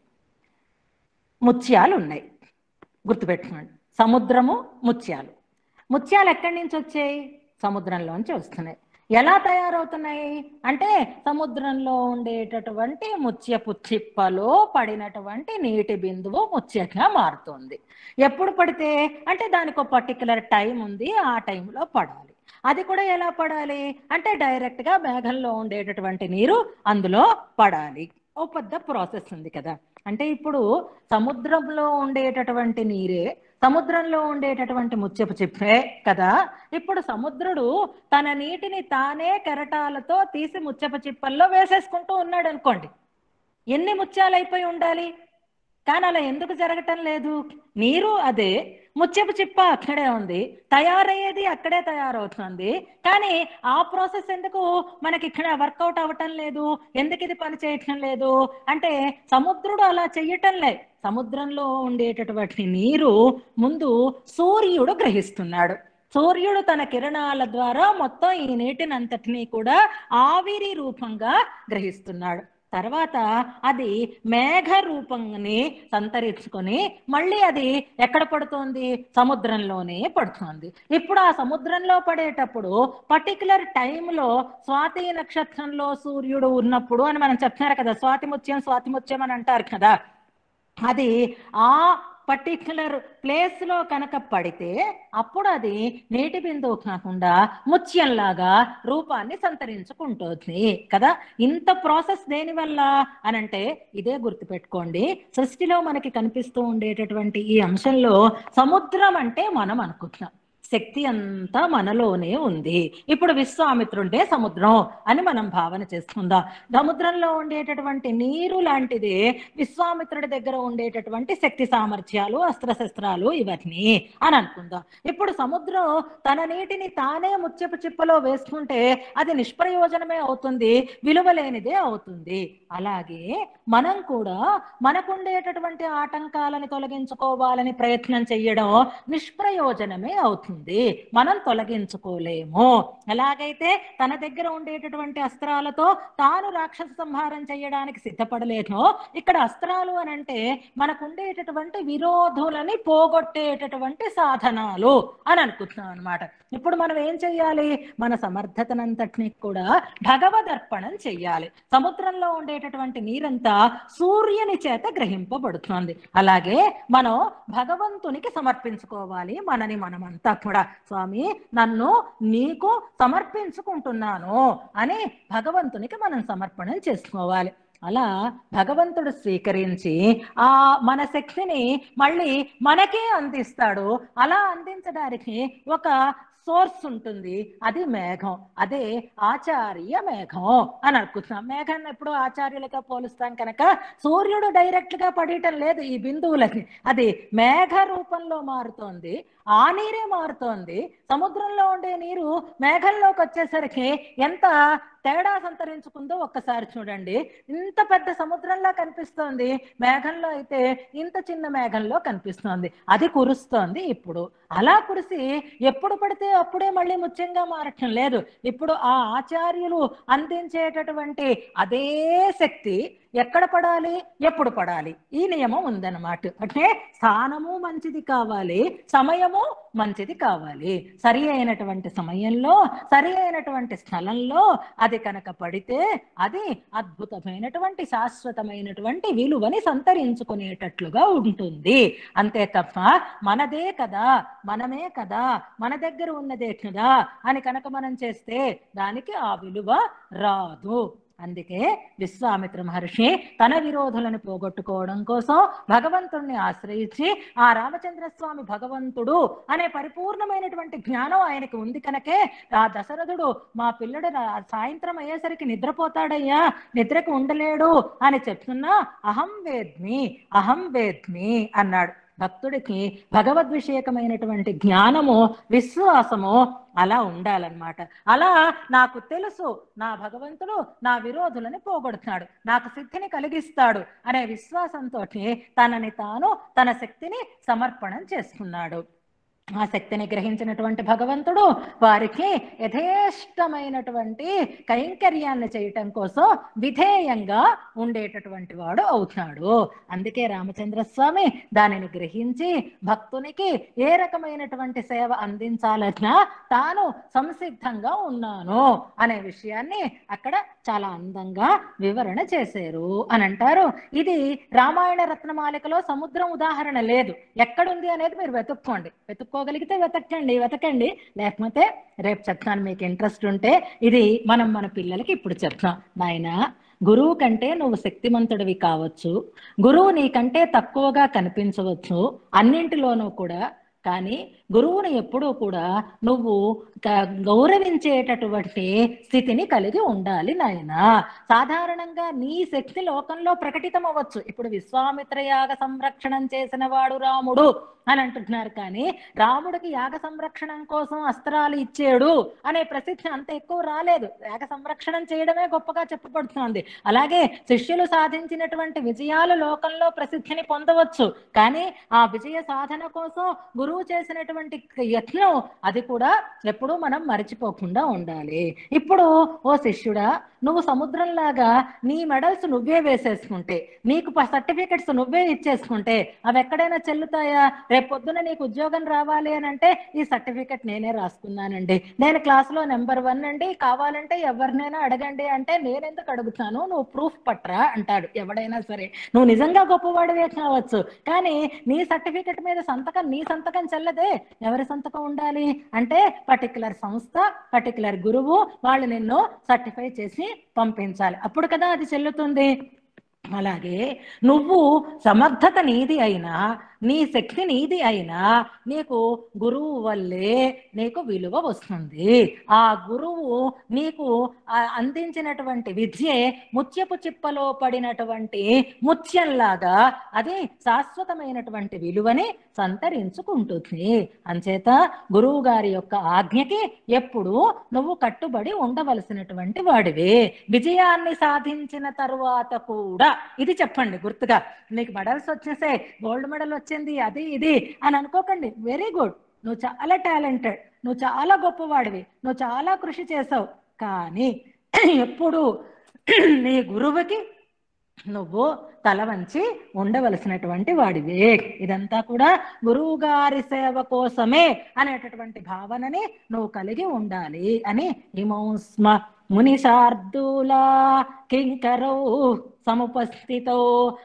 ముత్యాలు ఉన్నాయి గుర్తుపెట్టుకోండి సముద్రము ముత్యాలు ముత్యాలు ఎక్కడి నుంచి వచ్చాయి సముద్రంలోంచి వస్తున్నాయి ఎలా తయారవుతున్నాయి అంటే సముద్రంలో ఉండేటటువంటి ముత్యపు చిప్పలో పడినటువంటి నీటి బిందువు ముత్యంగా మారుతుంది ఎప్పుడు పడితే అంటే దానికి ఒక పర్టికులర్ టైం ఉంది ఆ టైంలో పడాలి అది కూడా ఎలా పడాలి అంటే డైరెక్ట్ గా మేఘంలో ఉండేటటువంటి నీరు అందులో పడాలి ఓ పెద్ద ప్రాసెస్ ఉంది కదా అంటే ఇప్పుడు సముద్రంలో ఉండేటటువంటి నీరే సముద్రంలో ఉండేటటువంటి ముత్యపు చిప్పే కదా ఇప్పుడు సముద్రుడు తన నీటిని తానే కెరటాలతో తీసి ముత్యపు చిప్పల్లో వేసేసుకుంటూ ఉన్నాడు అనుకోండి ఎన్ని ముత్యాలు అయిపోయి ఉండాలి కానీ అలా ఎందుకు జరగటం లేదు నీరు అదే ముత్యపు చిప్ప అక్కడే ఉంది తయారయ్యేది అక్కడే తయారవుతుంది కానీ ఆ ప్రాసెస్ ఎందుకు మనకి ఇక్కడ వర్కౌట్ అవ్వటం లేదు ఎందుకు ఇది పని చేయటం లేదు అంటే సముద్రుడు అలా చెయ్యటం లే సముద్రంలో ఉండేటటువంటి నీరు ముందు సూర్యుడు గ్రహిస్తున్నాడు సూర్యుడు తన కిరణాల ద్వారా మొత్తం ఈ నీటిని అంతటినీ కూడా ఆవిరి రూపంగా గ్రహిస్తున్నాడు తర్వాత అది మేఘ రూపాన్ని సంతరించుకొని మళ్ళీ అది ఎక్కడ పడుతోంది సముద్రంలోనే పడుతోంది ఇప్పుడు ఆ సముద్రంలో పడేటప్పుడు పర్టికులర్ టైంలో స్వాతి నక్షత్రంలో సూర్యుడు ఉన్నప్పుడు అని మనం చెప్తున్నారు కదా స్వాతి ముత్యం స్వాతి ముత్యం అని అంటారు కదా అది ఆ పర్టిక్యులర్ ప్లేస్ లో కనుక పడితే అప్పుడు అది నీటి బిందువు కాకుండా ముత్యంలాగా రూపాన్ని సంతరించుకుంటుంది కదా ఇంత ప్రాసెస్ దేని వల్ల అనంటే ఇదే గుర్తుపెట్టుకోండి సృష్టిలో మనకి కనిపిస్తూ ఉండేటటువంటి ఈ అంశంలో సముద్రం అంటే మనం అనుకుంటున్నాం శక్తి అంతా మనలోనే ఉంది ఇప్పుడు విశ్వామిత్రుండే సముద్రం అని మనం భావన చేసుకుందాం సముద్రంలో ఉండేటటువంటి నీరు లాంటిది విశ్వామిత్రుడి దగ్గర ఉండేటటువంటి శక్తి సామర్థ్యాలు అస్త్రశస్త్రాలు ఇవన్నీ అని అనుకుందాం ఇప్పుడు సముద్రం తన నీటిని తానే ముచ్చపు చిప్పలో వేసుకుంటే అది నిష్ప్రయోజనమే అవుతుంది విలువలేనిదే అవుతుంది అలాగే మనం కూడా మనకుండేటటువంటి ఆటంకాలని తొలగించుకోవాలని ప్రయత్నం చెయ్యడం నిష్ప్రయోజనమే అవుతుంది మనం తొలగించుకోలేము ఎలాగైతే తన దగ్గర ఉండేటటువంటి అస్త్రాలతో తాను రాక్షస సంహారం చేయడానికి సిద్ధపడలేదో ఇక్కడ అస్త్రాలు అని అంటే మనకు ఉండేటటువంటి విరోధులని పోగొట్టేటటువంటి సాధనాలు అని అనుకుంటున్నాం అనమాట ఇప్పుడు మనం ఏం చెయ్యాలి మన సమర్థతనంతటిని కూడా భగవదర్పణం చెయ్యాలి సముద్రంలో ఉండేటటువంటి నీరంతా సూర్యుని చేత గ్రహింపబడుతుంది అలాగే మనం భగవంతునికి సమర్పించుకోవాలి మనని మనమంతా కూడా స్వామి నన్ను నీకు సమర్పించుకుంటున్నాను అని భగవంతునికి మనం సమర్పణం చేసుకోవాలి అలా భగవంతుడు స్వీకరించి ఆ మన శక్తిని మళ్ళీ మనకే అందిస్తాడు అలా అందించడానికి ఒక సోర్స్ ఉంటుంది అది మేఘం అదే ఆచార్య మేఘం అని అనుకుంటున్నాం మేఘాన్ని ఎప్పుడు ఆచార్యులతో పోలుస్తాం కనుక సూర్యుడు డైరెక్ట్ గా పడటం లేదు ఈ బిందువులకి అది మేఘ రూపంలో మారుతోంది ఆ నీరే మారుతోంది సముద్రంలో ఉండే నీరు మేఘంలోకి వచ్చేసరికి ఎంత తేడా సంతరించుకుందో ఒక్కసారి చూడండి ఇంత పెద్ద సముద్రంలో కనిపిస్తోంది మేఘంలో అయితే ఇంత చిన్న మేఘంలో కనిపిస్తోంది అది కురుస్తోంది ఇప్పుడు అలా కురిసి ఎప్పుడు పడితే అప్పుడే మళ్ళీ ముత్యంగా మారటం లేదు ఇప్పుడు ఆ ఆచార్యులు అందించేటటువంటి అదే శక్తి ఎక్కడ పడాలి ఎప్పుడు పడాలి ఈ నియమం ఉందన్నమాట అంటే స్థానము మంచిది కావాలి సమయము మంచిది కావాలి సరి అయినటువంటి సమయంలో సరి అయినటువంటి స్థలంలో అది కనుక పడితే అది అద్భుతమైనటువంటి శాశ్వతమైనటువంటి విలువని సంతరించుకునేటట్లుగా ఉంటుంది అంతే తప్ప మనదే కదా మనమే కదా మన దగ్గర ఉన్నదే కదా అని కనుక మనం చేస్తే దానికి ఆ విలువ రాదు అందుకే విశ్వామిత్ర మహర్షి తన విరోధులను పోగొట్టుకోవడం కోసం భగవంతుణ్ణి ఆశ్రయించి ఆ రామచంద్ర స్వామి భగవంతుడు అనే పరిపూర్ణమైనటువంటి జ్ఞానం ఆయనకి ఉంది కనుకే ఆ దశరథుడు మా పిల్లడు రా- సాయంత్రం అయ్యేసరికి నిద్రపోతాడయ్యా నిద్రకు ఉండలేడు అని చెప్తున్నా అహం వేద్మి అహం వేద్మి అన్నాడు భక్తుడికి భగవద్విషయకమైనటువంటి జ్ఞానము విశ్వాసము అలా ఉండాలన్నమాట అలా నాకు తెలుసు నా భగవంతుడు నా విరోధులని పోగొడుతున్నాడు నాకు సిద్ధిని కలిగిస్తాడు అనే విశ్వాసంతో తనని తాను తన శక్తిని సమర్పణం చేసుకున్నాడు ఆ శక్తిని గ్రహించినటువంటి భగవంతుడు వారికి యథేష్టమైనటువంటి కైంకర్యాన్ని చేయటం కోసం విధేయంగా ఉండేటటువంటి వాడు అవుతున్నాడు అందుకే రామచంద్ర స్వామి దానిని గ్రహించి భక్తునికి ఏ రకమైనటువంటి సేవ అందించాలన్నా తాను సంసిద్ధంగా ఉన్నాను అనే విషయాన్ని అక్కడ చాలా అందంగా వివరణ చేశారు అని అంటారు ఇది రామాయణ రత్నమాలికలో సముద్రం ఉదాహరణ లేదు ఎక్కడుంది అనేది మీరు వెతుక్కోండి వెతుక్కోగలిగితే వెతకండి వెతకండి లేకపోతే రేపు చెప్తాను మీకు ఇంట్రెస్ట్ ఉంటే ఇది మనం మన పిల్లలకి ఇప్పుడు చెప్తాం నాయన గురువు కంటే నువ్వు శక్తిమంతుడివి కావచ్చు గురువు నీకంటే తక్కువగా కనిపించవచ్చు అన్నింటిలోనూ కూడా కానీ గురువుని ఎప్పుడూ కూడా నువ్వు క- గౌరవించేటటువంటి స్థితిని కలిగి ఉండాలి నాయన సాధారణంగా నీ శక్తి లోకంలో ప్రకటితం అవ్వచ్చు ఇప్పుడు విశ్వామిత్ర యాగ సంరక్షణం చేసిన వాడు రాముడు అని అంటున్నారు కానీ రాముడికి యాగ సంరక్షణం కోసం అస్త్రాలు ఇచ్చాడు అనే ప్రసిద్ధి అంత ఎక్కువ రాలేదు యాగ సంరక్షణం చేయడమే గొప్పగా చెప్పబడుతుంది అలాగే శిష్యులు సాధించినటువంటి విజయాలు లోకంలో ప్రసిద్ధిని పొందవచ్చు కానీ ఆ విజయ సాధన కోసం గురువు గురువు చేసినటువంటి యత్నం అది కూడా ఎప్పుడూ మనం మర్చిపోకుండా ఉండాలి ఇప్పుడు ఓ శిష్యుడా నువ్వు సముద్రంలాగా నీ మెడల్స్ నువ్వే వేసేసుకుంటే నీకు సర్టిఫికెట్స్ నువ్వే ఇచ్చేసుకుంటే అవి ఎక్కడైనా చెల్లుతాయా రేపు పొద్దున నీకు ఉద్యోగం రావాలి అని అంటే ఈ సర్టిఫికెట్ నేనే రాసుకున్నానండి నేను క్లాస్లో నెంబర్ వన్ అండి కావాలంటే ఎవరినైనా అడగండి అంటే నేనెందుకు అడుగుతాను నువ్వు ప్రూఫ్ పట్రా అంటాడు ఎవడైనా సరే నువ్వు నిజంగా గొప్పవాడివే కావచ్చు కానీ నీ సర్టిఫికెట్ మీద సంతకం నీ సంతకం చెల్లదే ఎవరి సంతకం ఉండాలి అంటే పర్టికులర్ సంస్థ పర్టికులర్ గురువు వాళ్ళు నిన్ను సర్టిఫై చేసి పంపించాలి అప్పుడు కదా అది చెల్లుతుంది అలాగే నువ్వు సమర్థత నీది అయినా నీ శక్తి నీది అయినా నీకు గురువు వల్లే నీకు విలువ వస్తుంది ఆ గురువు నీకు ఆ అందించినటువంటి విద్యే ముత్యపు చిప్పలో పడినటువంటి ముత్యంలాగా అది శాశ్వతమైనటువంటి విలువని సంతరించుకుంటుంది అంచేత గురువు గారి యొక్క ఆజ్ఞకి ఎప్పుడు నువ్వు కట్టుబడి ఉండవలసినటువంటి వాడివే విజయాన్ని సాధించిన తరువాత కూడా ఇది చెప్పండి గుర్తుగా నీకు మెడల్స్ వచ్చేసే గోల్డ్ మెడల్ వచ్చింది అది ఇది అని అనుకోకండి వెరీ గుడ్ నువ్వు చాలా టాలెంటెడ్ నువ్వు చాలా గొప్పవాడివి నువ్వు చాలా కృషి చేసావు కానీ ఎప్పుడు నీ గురువుకి నువ్వు తల వంచి ఉండవలసినటువంటి వాడివే ఇదంతా కూడా గురువు గారి సేవ కోసమే అనేటటువంటి భావనని నువ్వు కలిగి ఉండాలి అని హిమౌస్మ మునిశార్దూల కింకరౌ సముపస్థితో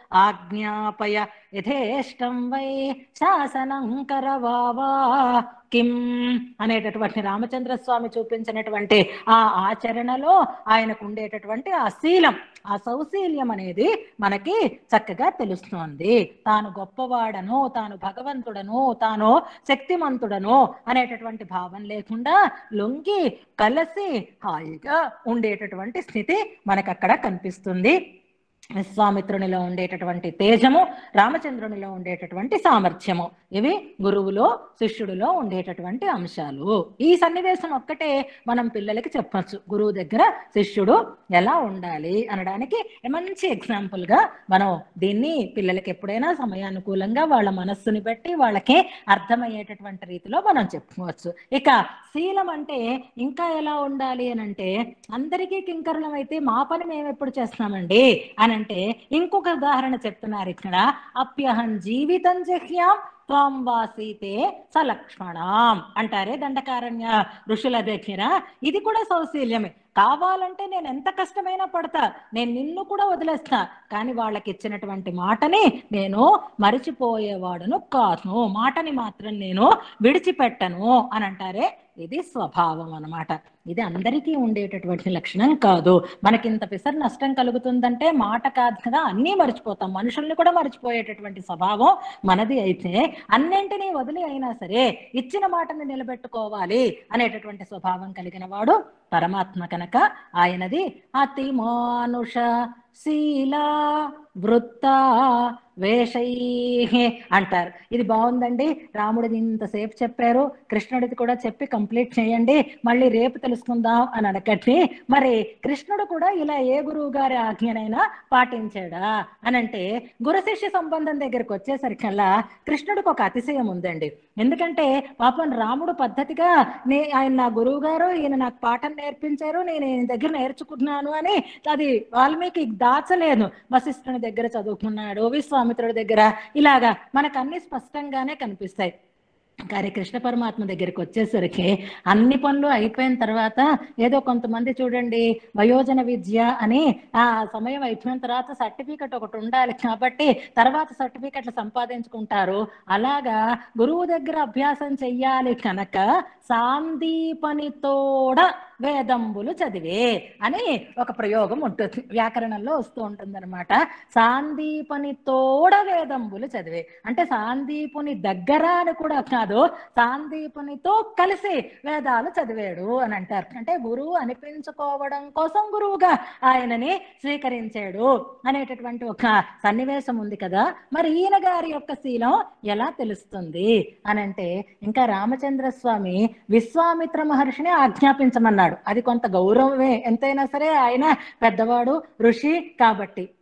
ఆజ్ఞాపయ యథేష్టం వై శాసనం కరవావా కిం అనేటటువంటి రామచంద్ర స్వామి చూపించినటువంటి ఆ ఆచరణలో ఆయనకు ఉండేటటువంటి ఆ శీలం ఆ సౌశీల్యం అనేది మనకి చక్కగా తెలుస్తోంది తాను గొప్పవాడను తాను భగవంతుడను తాను శక్తిమంతుడను అనేటటువంటి భావం లేకుండా లొంగి కలిసి హాయిగా ఉండేటటువంటి స్థితి మనకు అక్కడ కనిపిస్తుంది విశ్వామిత్రునిలో ఉండేటటువంటి తేజము రామచంద్రునిలో ఉండేటటువంటి సామర్థ్యము ఇవి గురువులో శిష్యుడిలో ఉండేటటువంటి అంశాలు ఈ సన్నివేశం ఒక్కటే మనం పిల్లలకి చెప్పచ్చు గురువు దగ్గర శిష్యుడు ఎలా ఉండాలి అనడానికి మంచి ఎగ్జాంపుల్ గా మనం దీన్ని పిల్లలకి ఎప్పుడైనా సమయానుకూలంగా వాళ్ళ మనస్సుని బట్టి వాళ్ళకి అర్థమయ్యేటటువంటి రీతిలో మనం చెప్పుకోవచ్చు ఇక శీలం అంటే ఇంకా ఎలా ఉండాలి అని అంటే అందరికీ కింకరణం అయితే మా పని మేము ఎప్పుడు చేస్తామండి అని అంటే ఇంకొక ఉదాహరణ చెప్తున్నారు ఇక్కడ అప్యహం జీవితం జహ్యాం త్వం వాసీతే సలక్ష్మణం అంటారే దండకారణ్య ఋషుల దగ్గర ఇది కూడా సౌశీల్యమే కావాలంటే నేను ఎంత కష్టమైనా పడతా నేను నిన్ను కూడా వదిలేస్తా కానీ వాళ్ళకి ఇచ్చినటువంటి మాటని నేను మరిచిపోయేవాడును కాను మాటని మాత్రం నేను విడిచిపెట్టను అని అంటారే ఇది స్వభావం అన్నమాట ఇది అందరికీ ఉండేటటువంటి లక్షణం కాదు మనకి ఇంత పిసర్ నష్టం కలుగుతుందంటే మాట కాదు కదా అన్నీ మర్చిపోతాం మనుషుల్ని కూడా మర్చిపోయేటటువంటి స్వభావం మనది అయితే అన్నింటినీ వదిలి అయినా సరే ఇచ్చిన మాటని నిలబెట్టుకోవాలి అనేటటువంటి స్వభావం కలిగిన వాడు పరమాత్మ కనుక ఆయనది అతి మానుష శీల వృత్త వేషై అంటారు ఇది బాగుందండి రాముడిది ఇంతసేపు చెప్పారు కృష్ణుడిది కూడా చెప్పి కంప్లీట్ చేయండి మళ్ళీ రేపు తెలుసుకుందాం అని అనకట్టి మరి కృష్ణుడు కూడా ఇలా ఏ గురువు గారి ఆజ్ఞనైనా పాటించాడా అని అంటే గురు శిష్య సంబంధం దగ్గరికి వచ్చేసరికల్లా కృష్ణుడికి ఒక అతిశయం ఉందండి ఎందుకంటే పాపం రాముడు పద్ధతిగా నే ఆయన నా గురువు గారు ఈయన నాకు పాఠం నేర్పించారు నేను ఈయన దగ్గర నేర్చుకుంటున్నాను అని అది వాల్మీకి దాచలేదు వశిష్ఠుని దగ్గర చదువుకున్నాడు విశ్వామిత్రుడి దగ్గర ఇలాగా మనకు అన్ని స్పష్టంగానే కనిపిస్తాయి కానీ కృష్ణ పరమాత్మ దగ్గరికి వచ్చేసరికి అన్ని పనులు అయిపోయిన తర్వాత ఏదో కొంతమంది చూడండి వయోజన విద్య అని ఆ సమయం అయిపోయిన తర్వాత సర్టిఫికెట్ ఒకటి ఉండాలి కాబట్టి తర్వాత సర్టిఫికెట్లు సంపాదించుకుంటారు అలాగా గురువు దగ్గర అభ్యాసం చెయ్యాలి కనుక సాందీపనితోడ వేదంబులు చదివే అని ఒక ప్రయోగం ఉంటుంది వ్యాకరణంలో వస్తూ ఉంటుంది అనమాట సాందీపనితోడ వేదంబులు చదివే అంటే సాందీపుని దగ్గర అని కూడా కాదు సాందీపునితో కలిసి వేదాలు చదివాడు అని అంటారు అంటే గురువు అనిపించుకోవడం కోసం గురువుగా ఆయనని స్వీకరించాడు అనేటటువంటి ఒక సన్నివేశం ఉంది కదా మరి ఈయన గారి యొక్క శీలం ఎలా తెలుస్తుంది అని అంటే ఇంకా రామచంద్ర స్వామి విశ్వామిత్ర మహర్షిని ఆజ్ఞాపించమన్నాడు అది కొంత గౌరవమే ఎంతైనా సరే ఆయన పెద్దవాడు ఋషి కాబట్టి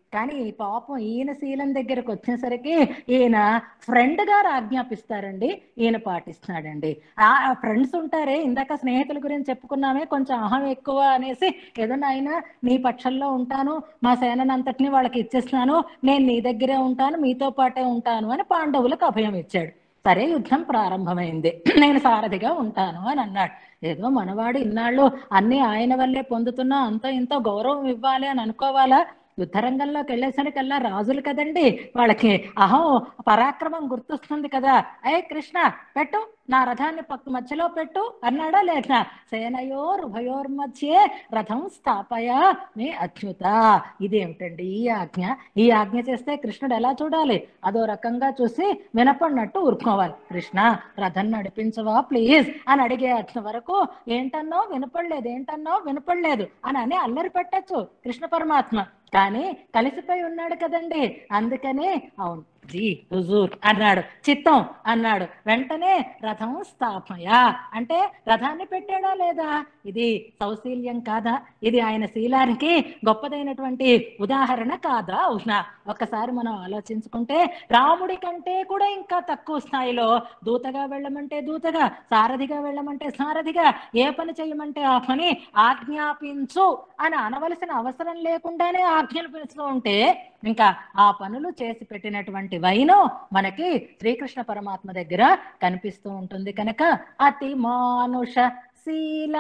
కానీ ఈ పాపం ఈయన శీలం దగ్గరకు వచ్చేసరికి ఈయన ఫ్రెండ్ గారు ఆజ్ఞాపిస్తారండి ఈయన పాటిస్తున్నాడండి ఆ ఫ్రెండ్స్ ఉంటారే ఇందాక స్నేహితుల గురించి చెప్పుకున్నామే కొంచెం అహం ఎక్కువ అనేసి ఏదైనా అయినా నీ పక్షంలో ఉంటాను మా సేనంతటిని వాళ్ళకి ఇచ్చేస్తున్నాను నేను నీ దగ్గరే ఉంటాను మీతో పాటే ఉంటాను అని పాండవులకు అభయం ఇచ్చాడు సరే యుద్ధం ప్రారంభమైంది నేను సారథిగా ఉంటాను అని అన్నాడు ఏదో మనవాడు ఇన్నాళ్ళు అన్ని ఆయన వల్లే పొందుతున్నా అంత ఇంత గౌరవం ఇవ్వాలి అని అనుకోవాలా యుద్ధరంగంలోకి వెళ్ళేసరికల్లా రాజులు కదండి వాళ్ళకి అహం పరాక్రమం గుర్తొస్తుంది కదా అయ్యే కృష్ణ పెట్టు నా రథాన్ని పక్క మధ్యలో పెట్టు అన్నాడా లేక సేనయోర్ ఉభయోర్ మధ్యే రథం స్థాపయ మీ అచ్యుత ఇదేమిటండి ఈ ఆజ్ఞ ఈ ఆజ్ఞ చేస్తే కృష్ణుడు ఎలా చూడాలి అదో రకంగా చూసి వినపడినట్టు ఊరుకోవాలి కృష్ణ రథం నడిపించవా ప్లీజ్ అని అడిగే అచ్చిన వరకు ఏంటన్నో వినపడలేదు ఏంటన్నో వినపడలేదు అని అని అల్లరి పెట్టచ్చు కృష్ణ పరమాత్మ కానీ కలిసిపోయి ఉన్నాడు కదండి అందుకని అవును జీ హుజూర్ అన్నాడు చిత్తం అన్నాడు వెంటనే రథం స్థాపయ అంటే రథాన్ని పెట్టాడా లేదా ఇది సౌశీల్యం కాదా ఇది ఆయన శీలానికి గొప్పదైనటువంటి ఉదాహరణ కాదా అవునా ఒక్కసారి మనం ఆలోచించుకుంటే రాముడి కంటే కూడా ఇంకా తక్కువ స్థాయిలో దూతగా వెళ్ళమంటే దూతగా సారథిగా వెళ్ళమంటే సారథిగా ఏ పని చేయమంటే ఆ పని ఆజ్ఞాపించు అని అనవలసిన అవసరం లేకుండానే ఆజ్ఞలు పిలుస్తూ ఉంటే ఇంకా ఆ పనులు చేసి పెట్టినటువంటి వైనం మనకి శ్రీకృష్ణ పరమాత్మ దగ్గర కనిపిస్తూ ఉంటుంది కనుక అతి మానుష శీల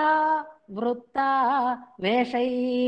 వృత్త వేషై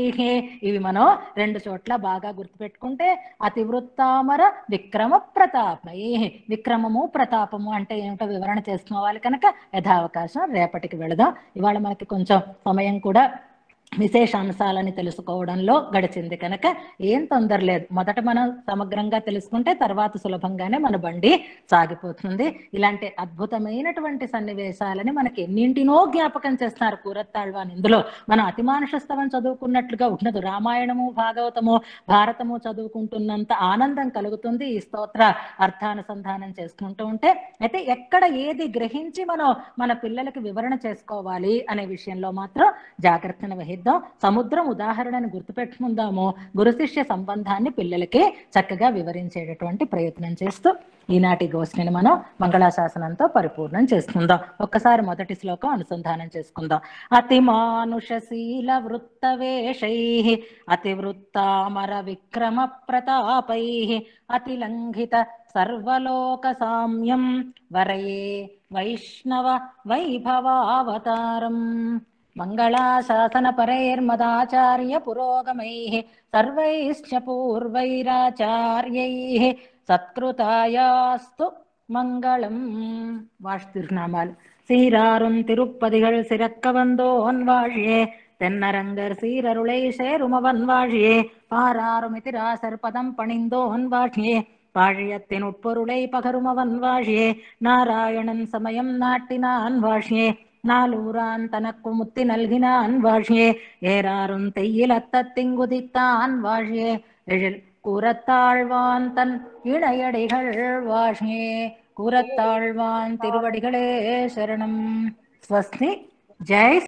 ఇవి మనం రెండు చోట్ల బాగా గుర్తుపెట్టుకుంటే అతి వృత్తామర విక్రమ ప్రతాపై విక్రమము ప్రతాపము అంటే ఏమిటో వివరణ చేసుకోవాలి కనుక యథావకాశం రేపటికి వెళదాం ఇవాళ మనకి కొంచెం సమయం కూడా విశేషాంశాలని తెలుసుకోవడంలో గడిచింది కనుక ఏం తొందర లేదు మొదట మనం సమగ్రంగా తెలుసుకుంటే తర్వాత సులభంగానే మన బండి సాగిపోతుంది ఇలాంటి అద్భుతమైనటువంటి సన్నివేశాలని మనకి ఎన్నింటినో జ్ఞాపకం చేస్తున్నారు కూరత్తాళ్వాన్ ఇందులో మనం అతిమానుషస్తవం చదువుకున్నట్లుగా ఉండదు రామాయణము భాగవతము భారతము చదువుకుంటున్నంత ఆనందం కలుగుతుంది ఈ స్తోత్ర అర్థానుసంధానం చేసుకుంటూ ఉంటే అయితే ఎక్కడ ఏది గ్రహించి మనం మన పిల్లలకి వివరణ చేసుకోవాలి అనే విషయంలో మాత్రం జాగ్రత్తను వహిద్దాం సముద్రం ఉదాహరణను గుర్తుపెట్టుకుందాము గురు శిష్య సంబంధాన్ని పిల్లలకి చక్కగా వివరించేటటువంటి ప్రయత్నం చేస్తూ ఈనాటి గోష్ఠిని మనం మంగళాశాసనంతో పరిపూర్ణం చేసుకుందాం ఒక్కసారి మొదటి శ్లోకం అనుసంధానం చేసుకుందాం అతి మానుషశీల వృత్త వేషై అతి వృత్తామర విక్రమ ప్రతాపై అతి లంఘిత సర్వలోక సామ్యం వరయే వైష్ణవ వైభవావతారం మంగళాశాసన పరైర్మదాచార్య పురోగమై సర్వైశ్చ పూర్వైరాచార్యై సత్కృతాయాస్తు మంగళం వాష్ తిరునామాలు சீராரும் திருப்பதிகள் சிறக்க வந்தோன் வாழியே தென்னரங்கர் சீரருளை சேருமவன் வாழியே பாராருமிதி ராசர் பதம் பணிந்தோன் வாழியே பாழியத்தின் உட்பொருளை பகருமவன் வாழியே நாராயணன் சமயம் நாட்டினான் வாழியே நாலூரான் தனக்கு முத்தி நல்கினான் வாழியே ஏறாரும் தெய்யில் அத்தத்திங்குதித்தான் வாழியே எழில் கூறத்தாழ்வான் தன் இணையடிகள் வாழியே கூறத்தாழ்வான் திருவடிகளே சரணம் ஸ்வஸ்தி ஜெய்